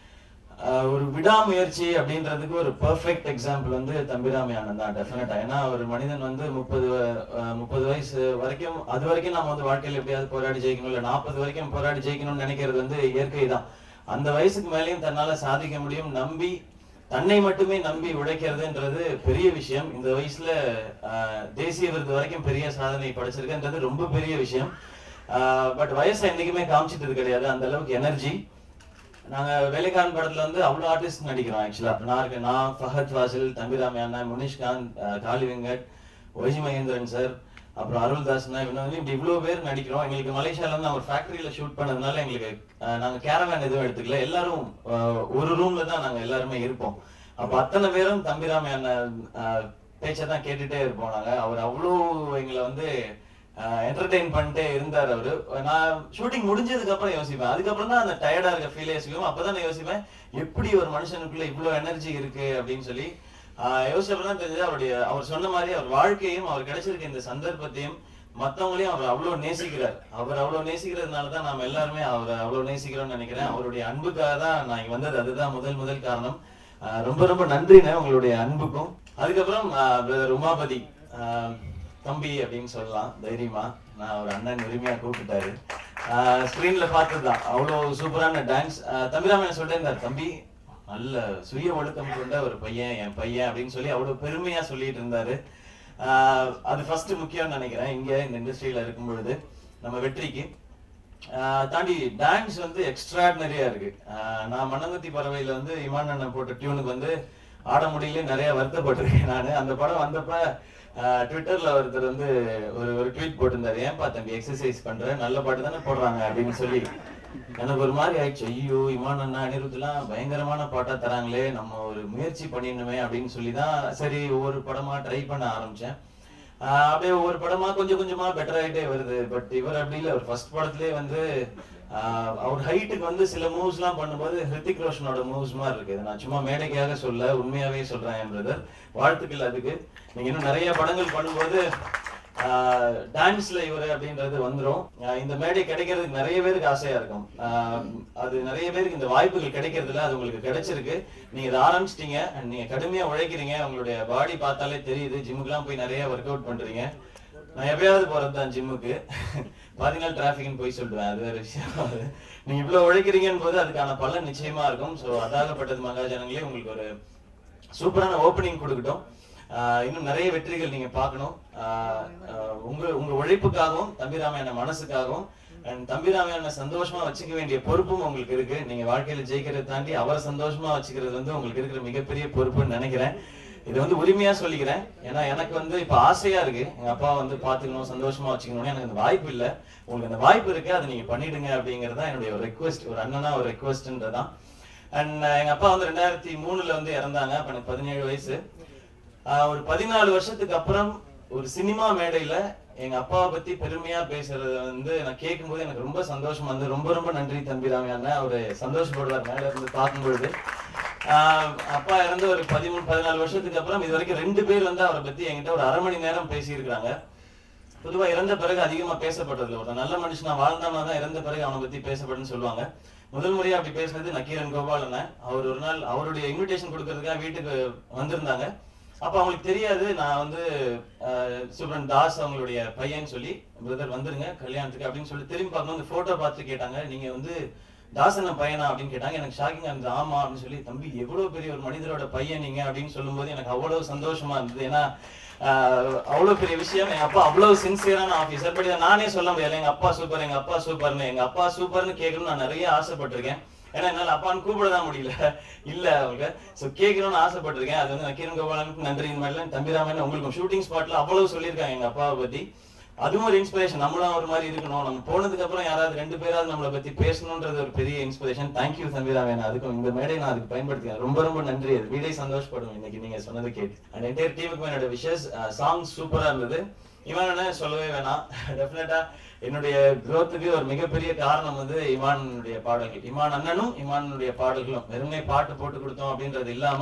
ஆஹ் ஒரு விடாமுயற்சி அப்படின்றதுக்கு ஒரு பெர்ஃபெக்ட் எக்ஸாம்பிள் வந்து தம்பிராமி ஆனந்த் தான் டெஃபினட்டா ஏன்னா ஒரு மனிதன் வந்து முப்பது முப்பது வயசு வரைக்கும் அது வரைக்கும் நம்ம வந்து வாழ்க்கையில எப்படியாவது போராடி ஜெயிக்கணும் இல்ல நாற்பது வரைக்கும் போராடி ஜெயிக்கணும்னு நினைக்கிறது வந்து இயற்கை தான் அந்த வயசுக்கு மேலேயும் தன்னால சாதிக்க முடியும் நம்பி தன்னை மட்டுமே நம்பி உழைக்கிறதுன்றது பெரிய விஷயம் இந்த வயசுல ஆஹ், தேசிய விருது வரைக்கும் பெரிய சாதனை படைச்சிருக்குன்றது ரொம்ப பெரிய விஷயம் பட் வயசை என்னைக்குமே காமிச்சிட்டது கிடையாது அந்த அளவுக்கு எனர்ஜி நாங்க வேலைக்காரன் படத்துல வந்து அவ்வளவு ஆர்டிஸ்ட் நடிக்கிறோம் ஆக்சுவலா நான் இருக்க நான் ஃபஹத் வாசில் தம்பிராமி அண்ணா முனிஷ்காந்த் அஹ், காளி வெங்கட் ஒய்ஜி மகேந்திரன் சார் அப்புறம் அருள்தாஸ்னா இவங்க வந்து இப்படி இவ்வளவு பேர் நடிக்கிறோம் எங்களுக்கு மலேசியால வந்து நான் ஒரு ஃபேக்டரியில ஷூட் பண்ணதுனால எங்களுக்கு அஹ், நாங்க கேரவேன் எதுவும் எடுத்துக்கல எல்லாரும் அஹ், ஒரு ரூம்ல தான் நாங்க எல்லாருமே இருப்போம் அப்ப அத்தனை பேரும் தம்பிராமி அண்ணன் பேச்சை தான் கேட்டுட்டே இருப்போம் நாங்க அவர் அவ்வளோ எங்களை வந்து என்டர்டெயின் பண்ணிட்டே இருந்தார் அவரு நான் ஷூட்டிங் முடிஞ்சதுக்கு அப்புறம் யோசிப்பேன் அதுக்கப்புறம் தான் அந்த டயர்டா இருக்க ஃபீல் யோசிக்கும் அப்பதான் நான் யோசிப்பேன் எப்படி ஒரு மனுஷனுக்குள்ள இவ்வளவு எனர்ஜி இருக்கு அப்படின்னு சொல்லி ஆஹ் யோசிச்சப்பறம் தான் தெரிஞ்சது அவருடைய அவர் சொன்ன மாதிரி அவர் வாழ்க்கையும் அவர் கிடைச்சிருக்க இந்த சந்தர்ப்பத்தையும் மத்தவங்களையும் அவர் அவ்வளவு நேசிக்கிறார் அவர் அவ்வளவு நேசிக்கிறதுனால தான் நாம எல்லாருமே அவரை அவ்வளவு நேசிக்கிறோம்னு நினைக்கிறேன் அவருடைய அன்புக்காக தான் நான் இங்க வந்தது அதுதான் முதல் முதல் காரணம் ஆஹ் ரொம்ப ரொம்ப நன்றிண்ணே உங்களுடைய அன்புக்கும் அதுக்கப்புறம் பிரதர் உமாபதி ஆஹ் தம்பி அப்படின்னு சொல்லலாம் தைரியமா நான் ஒரு அண்ணன் உரிமையா கூப்பிட்டாரு ஸ்க்ரீன்ல பார்த்ததுதான் அவ்வளோ சூப்பரான டான்ஸ் தம்பிராமன் சொல்லிட்டே இருந்தார் தம்பி நல்ல சுய ஒழுக்கம் கொண்ட ஒரு பையன் என் பையன் அப்படின்னு சொல்லி அவ்வளவு பெருமையா சொல்லிட்டு இருந்தாரு ஆஹ் அது ஃபர்ஸ்ட் முக்கியம்னு நினைக்கிறேன் இங்க இந்த இண்டஸ்ட்ரியில இருக்கும் பொழுது நம்ம வெற்றிக்கு ஆஹ் தாண்டி டான்ஸ் வந்து எக்ஸ்ட்ராடினரியா இருக்கு ஆஹ் நான் மனங்கத்தி பறவையில வந்து இமான் அண்ணன் போட்ட டியூனுக்கு வந்து ஆட முடியல நிறைய வருத்தப்பட்டிருக்கேன் நான் அந்த படம் வந்தப்ப ஆஹ் ட்விட்டர்ல ஒருத்தர் வந்து ஒரு ஒரு ட்வீட் போட்டிருந்தாரு ஏன்பா தம்பி எக்ஸசைஸ் பண்ற நல்ல பாட்டு தானே போடுறாங்க அப்படின்னு சொல்லி எனக்கு ஒரு மாதிரி ஆயிடுச்சு ஐயோ இமான் அண்ணா அனிருத்லாம் பயங்கரமான பாட்டா தராங்களே நம்ம ஒரு முயற்சி பண்ணிடணுமே அப்படின்னு சொல்லி தான் சரி ஒவ்வொரு படமா ட்ரை பண்ண ஆரம்பிச்சேன் ஆஹ் அப்படியே ஒவ்வொரு படமா கொஞ்சம் கொஞ்சமா பெட்டர் ஆயிட்டே வருது பட் இவர் அப்படி இல்லை அவர் ஃபர்ஸ்ட் படத்திலே வந்து ஆஹ் அவர் ஹைட்டுக்கு வந்து சில மூவ்ஸ் எல்லாம் பண்ணும்போது ஹிருத்திக் ரோஷனோட மூவ்ஸ் மாதிரி இருக்கு இதை நான் சும்மா மேடைக்காக சொல்ல உண்மையாவே சொல்றேன் என் பிரதர் வாழ்த்துக்கள் அதுக்கு நீங்க இன்னும் நிறைய படங்கள் பண்ணும்போது டான்ஸ்ல இவரு அப்படின்றது வந்துரும் ஆஹ் இந்த மேடை கிடைக்கிறதுக்கு நிறைய பேருக்கு ஆசையா இருக்கும் ஆஹ் அது நிறைய பேருக்கு இந்த வாய்ப்புகள் கிடைக்கிறதுல அது உங்களுக்கு கிடைச்சிருக்கு நீங்க இதை ஆரம்பிச்சிட்டீங்க and நீங்க கடுமையா உழைக்கிறீங்க உங்களுடைய பாடி பார்த்தாலே தெரியுது ஜிம்முக்குலாம் போய் நிறைய ஒர்க் அவுட் பண்றீங்க நான் எப்பயாவது போறது தான் ஜிம்முக்கு பாத்தீங்கன்னா டிராஃபிக்னு போய் சொல்லுவேன் அது வேற விஷயம் அது நீங்க இவ்வளவு உழைக்கிறீங்கன்னு போது அதுக்கான பலன் நிச்சயமா இருக்கும் ஸோ அதாகப்பட்டது மகாஜனங்களே உங்களுக்கு ஒரு சூப்பரான ஓப்பனிங் கொடுக்கட்டும் ஆஹ் இன்னும் நிறைய வெற்றிகள் நீங்க பார்க்கணும் ஆஹ் ஆஹ் உங்க உங்க உழைப்புக்காகவும் தம்பிராமையான மனசுக்காகவும் அண்ட் தம்பிராமையான சந்தோஷமா வச்சுக்க வேண்டிய பொறுப்பும் உங்களுக்கு இருக்கு நீங்க வாழ்க்கையில ஜெயிக்கிறதை தாண்டி அவரை சந்தோஷமா வச்சுக்கிறது வந்து உங்களுக்கு இருக்கிற மிகப்பெரிய பொறுப்புன்னு நினைக்கிறேன் இது வந்து உரிமையா சொல்லிக்கிறேன் ஏன்னா எனக்கு வந்து இப்ப ஆசையா இருக்கு எங்க அப்பா வந்து பாத்துக்கணும் சந்தோஷமா வச்சுக்கணும்னு எனக்கு அந்த வாய்ப்பு இல்ல உங்களுக்கு அந்த வாய்ப்பு இருக்கு அதை நீங்க பண்ணிடுங்க அப்படிங்கறது தான் என்னுடைய ஒரு ரெக்வஸ்ட் ஒரு அண்ணனா ஒரு ரெக்வஸ்ட்ன்றதான் அண்ட் எங்க அப்பா வந்து ரெண்டாயிரத்தி மூணுல வந்து இறந்தாங்க அப்ப எனக்கு பதினேழு வயசு ஆஹ் ஒரு பதினாலு வருஷத்துக்கு அப்புறம் ஒரு சினிமா மேடையில எங்க அப்பாவை பத்தி பெருமையா பேசுறது வந்து நான் கேட்கும்போது எனக்கு ரொம்ப சந்தோஷமா வந்து ரொம்ப ரொம்ப நன்றி தம்பி ராமி அண்ணன் அவரு சந்தோஷப்படுவார் மேல இருந்து பார்க்கும் பொழுது ஆஹ் அப்பா இறந்து ஒரு பதிமூணு பதினாலு வருஷத்துக்கு அப்புறம் இது வரைக்கும் ரெண்டு பேர் வந்து அவரை பத்தி என்கிட்ட ஒரு அரை மணி நேரம் பேசியிருக்கிறாங்க பொதுவா இறந்த பிறகு அதிகமா பேசப்படுறது ஒரு நல்ல மனுஷனா வாழ்ந்தவனா தான் இறந்த பிறகு அவனை பத்தி பேசப்படுன்னு சொல்லுவாங்க முதல் முறையா அப்படி பேசினது நக்கீரன் கோபாலன் அவர் ஒரு நாள் அவருடைய இன்விடேஷன் கொடுக்கறதுக்காக வீட்டுக்கு வந்திருந்தாங்க அப்ப அவங்களுக்கு தெரியாது நான் வந்து சுப்ரன் தாஸ் அவங்களுடைய பையன் சொல்லி பிரதர் வந்துருங்க கல்யாணத்துக்கு அப்படின்னு சொல்லி திரும்பி பார்க்கணும் அந்த போட்டோ பார்த்து கேட்டாங்க நீங்க வந்து தாசன பையனா அப்படின்னு கேட்டாங்க எனக்கு ஷாக்கிங்கா இருந்தது ஆமா அப்படின்னு சொல்லி தம்பி எவ்வளவு பெரிய ஒரு மனிதரோட பையன் நீங்க அப்படின்னு சொல்லும்போது எனக்கு அவ்வளவு சந்தோஷமா இருந்தது ஏன்னா ஆஹ் அவ்வளவு பெரிய விஷயம் எங்க அப்பா அவ்வளவு சின்சியரான ஆபீசர் பட் இதை நானே சொல்ல முடியல எங்க அப்பா சூப்பர் எங்க அப்பா சூப்பர்னு எங்க அப்பா சூப்பர்னு கேட்கணும்னு நான் நிறைய ஆசைப்பட்டிருக்கேன் ஏன்னா என்னால அப்பான்னு கூப்பிட தான் முடியல இல்ல அவங்க சோ கேட்கணும்னு ஆசைப்பட்டிருக்கேன் அது வந்து நக்கீரன் கோபாலனுக்கு நன்றி இந்த மாதிரிலாம் தம்பிராமன் உங்களுக்கு ஷூட்டிங் ஸ்பாட்ல அவ்வளவு சொல்லியிருக்காங்க எங்க அப்பாவை பத்தி அதுவும் ஒரு இன்ஸ்பிரேஷன் நம்மளும் ஒரு மாதிரி இருக்கணும் நம்ம போனதுக்கு அப்புறம் யாராவது ரெண்டு பேராவது நம்மளை பத்தி பேசணும்ன்றது ஒரு பெரிய இன்ஸ்பிரேஷன் தேங்க்யூ தம்பிராமன் அதுக்கும் இந்த மேடை நான் அதுக்கு பயன்படுத்திக்கிறேன் ரொம்ப ரொம்ப நன்றி அது வீடே சந்தோஷப்படும் இன்னைக்கு நீங்க சொன்னது கேட்டு அண்ட் என்டையர் டீமுக்கு என்னோட விஷஸ் சாங் சூப்பரா இருந்தது இவன் என்ன சொல்லவே வேணாம் டெஃபினட்டா என்னுடைய growth-க்கு ஒரு மிகப்பெரிய காரணம் வந்து இமானுடைய பாடல்கள் இமான் அண்ணனும் இமானுடைய பாடல்களும் வெறுமனே பாட்டு போட்டு கொடுத்தோம் அப்படின்றது இல்லாம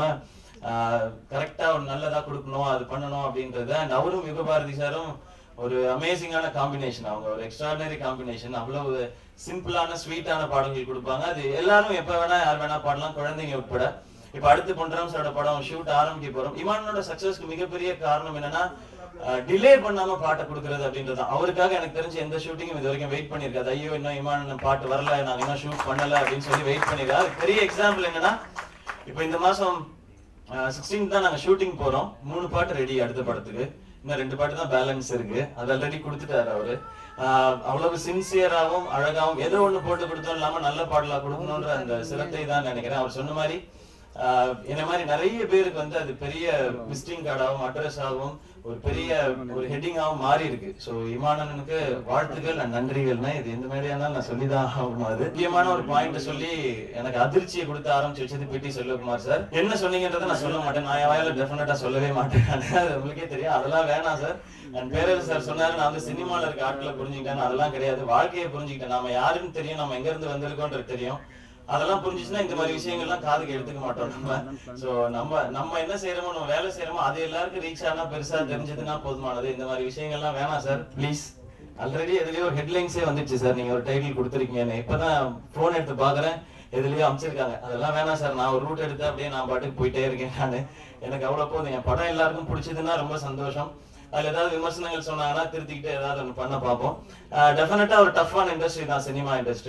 கரெக்டா ஒரு நல்லதா கொடுக்கணும் அது பண்ணணும் அப்படின்றது அண்ட் அவரும் யுகபாரதி சாரும் ஒரு அமேசிங்கான காம்பினேஷன் அவங்க ஒரு எக்ஸ்ட்ராடினரி காம்பினேஷன் அவ்வளவு சிம்பிளான ஸ்வீட்டான பாடல்கள் கொடுப்பாங்க அது எல்லாரும் எப்ப வேணா யார் வேணா பாடலாம் குழந்தைங்க உட்பட இப்ப அடுத்து பொன்ராம் சாரோட படம் ஷூட் ஆரம்பிக்க போறோம் இமானோட சக்சஸ்க்கு மிகப்பெரிய காரணம் என்னன்னா டிலே பண்ணாம பாட்டை கொடுக்கறது அப்படின்றது தான். அவருக்காக எனக்கு தெரிஞ்ச எந்த ஷூட்டிங்கும் இது வரைக்கும் வெயிட் பண்ணிருக்காது ஐயோ இன்னும் இமான் பாட்டு வரல நாங்க இன்னும் ஷூட் பண்ணல அப்படின்னு சொல்லி வெயிட் பண்ணிருக்காரு அதுக்கு பெரிய எக்ஸாம்பிள் என்னன்னா இப்ப இந்த மாசம் சிக்ஸ்டீன் தான் நாங்க ஷூட்டிங் போறோம் மூணு பாட்டு ரெடி அடுத்த படத்துக்கு இன்னும் ரெண்டு பாட்டு தான் பேலன்ஸ் இருக்கு அது ஆல்ரெடி கொடுத்துட்டாரு அவரு ஆஹ் அவ்வளவு சின்சியராகவும் அழகாவும் ஏதோ ஒண்ணு போட்டு கொடுத்தோம் இல்லாம நல்ல பாடலா கொடுக்கணும்ன்ற அந்த சிரத்தை தான் நினைக்கிறேன் அவர் சொன்ன மாதிரி ஆஹ் என்ன மாதிரி நிறைய பேருக்கு வந்து அது பெரிய விசிட்டிங் கார்டாகவும் அட்ரஸ் ஆகும் ஒரு பெரிய ஒரு ஹெட்டிங்காகவும் மாறி இருக்கு ஸோ இமானனுக்கு வாழ்த்துக்கள் and நன்றிகள்னா இது எந்த மாதிரியானாலும் நான் சொல்லிதான் ஆகணும் அது முக்கியமான ஒரு பாயிண்ட் சொல்லி எனக்கு அதிர்ச்சியை கொடுத்து ஆரம்பிச்சு வச்சது பிடி செல்வகுமார் சார் என்ன சொன்னீங்கன்றதை நான் சொல்ல மாட்டேன் நான் என் வாயில டெஃபினட்டா சொல்லவே மாட்டேன் அது உங்களுக்கே தெரியும் அதெல்லாம் வேணாம் சார் அண்ட் பேரரசு சார் சொன்னாரு நான் வந்து சினிமால இருக்க ஆட்களை புரிஞ்சுக்கிட்டேன் அதெல்லாம் கிடையாது வாழ்க்கையை புரிஞ்சுக்கிட்டேன் நாம யாருன்னு தெரியும் நம்ம எங்க இருந்து வந்திருக்கோன்றது தெரியும் அதெல்லாம் புரிஞ்சுச்சுன்னா இந்த மாதிரி விஷயங்கள்லாம் காதுக்கு எடுத்துக்க மாட்டோம் நம்ம சோ நம்ம நம்ம என்ன செய்யறோமோ நம்ம வேலை செய்யறோமோ அது எல்லாருக்கும் ரீச் ஆனா பெருசா தெரிஞ்சதுன்னா போதுமானது இந்த மாதிரி விஷயங்கள்லாம் வேணாம் சார் ப்ளீஸ் ஆல்ரெடி எதுலயோ ஒரு ஹெட்லைன்ஸே வந்துச்சு சார் நீங்க ஒரு டைட்டில் கொடுத்துருக்கீங்கன்னு இப்பதான் போன் எடுத்து பாக்குறேன் எதுலயோ அமைச்சிருக்காங்க அதெல்லாம் வேணாம் சார் நான் ஒரு ரூட் எடுத்து அப்படியே நான் பாட்டுக்கு போயிட்டே இருக்கேன் நானு எனக்கு அவ்வளவு போதும் என் படம் எல்லாருக்கும் பிடிச்சதுன்னா ரொம்ப சந்தோஷம் அதுல ஏதாவது விமர்சனங்கள் சொன்னாங்கன்னா திருத்திக்கிட்டு ஏதாவது ஒன்று பண்ண பார்ப்போம் டெஃபினட்டா ஒரு டஃப்பான இண்டஸ்ட்ரி தான் cinema industry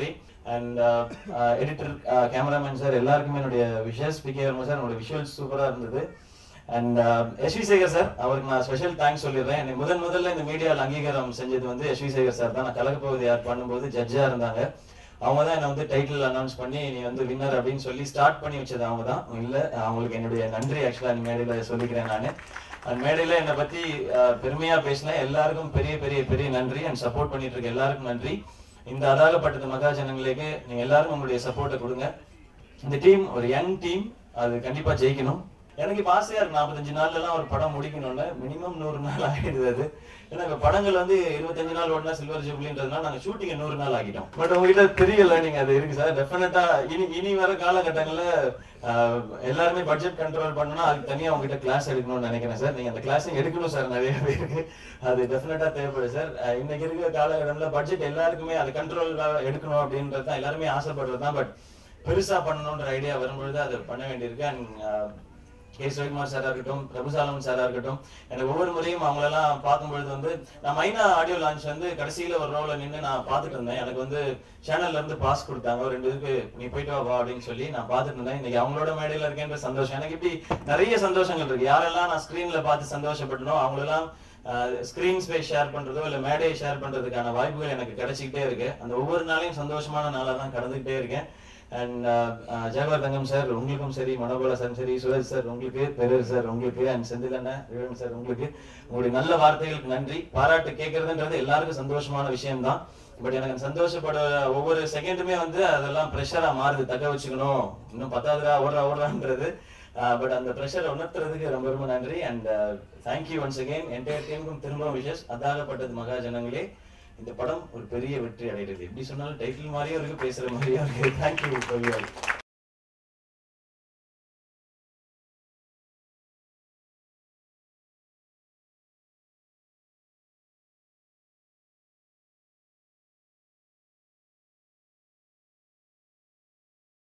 and editor cameraman sir எல்லாருக்குமே என்னுடைய wishes P K Varma sir என்னோட விஷுவல்ஸ் சூப்பராக இருந்தது and S V Sekhar sir அவருக்கு நான் ஸ்பெஷல் தேங்க்ஸ் சொல்லிடுறேன் என்னை முதன் முதல்ல இந்த மீடியாவில் அங்கீகாரம் செஞ்சது வந்து எஸ் வி சேகர் சார் தான் நான் கலக்கப்பகுதி யார் பண்ணும்போது ஜட்ஜாக இருந்தாங்க அவங்க தான் என்னை வந்து டைட்டில் அனௌன்ஸ் பண்ணி நீ வந்து வின்னர் அப்படின்னு சொல்லி ஸ்டார்ட் பண்ணி வச்சது அவங்க தான் இல்லை அவங்களுக்கு என்னுடைய நன்றி ஆக்சுவலாக இந்த மேடையில் சொல்லிக்கிறேன் நான் அந்த மேடையில் என்னை பற்றி பெருமையாக பேசினேன் எல்லாருக்கும் பெரிய பெரிய பெரிய நன்றி அண்ட் சப்போர்ட் பண்ணிட்டு இருக்க எல்லாருக்கும் நன்றி இந்த அதாகப்பட்டது மகாஜனங்களுக்கு நீங்கள் எல்லாரும் உங்களுடைய சப்போர்ட்டை கொடுங்க இந்த டீம் ஒரு யங் டீம் அது கண்டிப்பாக ஜெயிக்கணும் எனக்கு இப்போ ஆசையா இருக்கு நாற்பத்தஞ்சு நாள்ல எல்லாம் ஒரு படம் முடிக்கணும்னு மினிமம் நூறு நாள் ஆகிடுது அது ஏன்னா இப்ப படங்கள் வந்து இருபத்தஞ்சு நாள் ஓடினா சில்வர் ஜூப்ளின்றதுனால நாங்க ஷூட்டிங் நூறு நாள் ஆகிட்டோம் பட் உங்ககிட்ட பெரிய லேர்னிங் அது இருக்கு சார் டெஃபினட்டா இனி இனி வர காலகட்டங்கள்ல ஆஹ், எல்லாருமே பட்ஜெட் கண்ட்ரோல் பண்ணணும்னா அதுக்கு தனியா உங்ககிட்ட கிளாஸ் எடுக்கணும்னு நினைக்கிறேன் சார் நீங்க அந்த கிளாஸ் எடுக்கணும் சார் நிறைய பேருக்கு அது டெஃபினட்டா தேவைப்படுது சார் அஹ், இன்னைக்கு இருக்கிற காலகட்டம்ல பட்ஜெட் எல்லாருக்குமே அது கண்ட்ரோல் எடுக்கணும் அப்படின்றது தான் எல்லாருமே ஆசைப்படுறது தான் பட் பெருசா பண்ணணுன்ற ஐடியா வரும்பொழுது அதை பண்ண வேண்டியிருக்கு அண்ட் கே சிவகுமார் சாரா இருக்கட்டும் பிரபுசாலமன் சாரா இருக்கட்டும் எனக்கு ஒவ்வொரு முறையும் அவங்களெல்லாம் பார்க்கும்பொழுது வந்து நான் மைனா ஆடியோ லான்ச் வந்து கடைசியில ஒரு ரோல நின்று நான் பார்த்துட்டு இருந்தேன் எனக்கு வந்து சேனல்ல இருந்து பாஸ் கொடுத்தாங்க ஒரு ரெண்டு இதுக்கு நீ போயிட்டு வா வா அப்படின்னு சொல்லி நான் பார்த்துட்டு இருந்தேன் இன்னைக்கு அவங்களோட மேடையில இருக்கேன்ற சந்தோஷம் எனக்கு இப்படி நிறைய சந்தோஷங்கள் இருக்கு யாரெல்லாம் நான் ஸ்கிரீன்ல பார்த்து சந்தோஷப்பட்டனோ அவங்களெல்லாம் ஸ்கிரீன் ஸ்பேஸ் ஷேர் பண்றதோ இல்ல மேடையை ஷேர் பண்றதுக்கான வாய்ப்புகள் எனக்கு கிடைச்சிக்கிட்டே இருக்கு அந்த ஒவ்வொரு நாளையும் சந்தோஷமான நாளா தான் கடந்துகிட்டே இருக்கேன் அண்ட் ஜெயவர் தங்கம் சார் உங்களுக்கும் சரி மனோபல சார் சரி சுரேஷ் சார் உங்களுக்கு பெரர் சார் உங்களுக்கு அண்ட் செந்தில் அண்ணன் விவேன் சார் உங்களுக்கு உங்களுடைய நல்ல வார்த்தைகளுக்கு நன்றி பாராட்டு கேட்கறதுன்றது எல்லாருக்கும் சந்தோஷமான விஷயம்தான் பட் எனக்கு அந்த சந்தோஷப்பட ஒவ்வொரு செகண்டுமே வந்து அதெல்லாம் ப்ரெஷரா மாறுது தக்க வச்சுக்கணும் இன்னும் பத்தாவதுரா ஓடுறா ஓடுறான்றது பட் அந்த ப்ரெஷரை உணர்த்துறதுக்கு ரொம்ப ரொம்ப நன்றி and thank you once again entire டீமுக்கும் திரும்ப விஷஸ் அதாகப்பட்டது மகாஜனங்களே இந்த படம் ஒரு பெரிய வெற்றி அடைகிறது எப்படி சொன்னாலும் டைட்டில் மாதிரியும் இருக்கு பேசுற மாதிரியும் இருக்கு தேங்க்யூ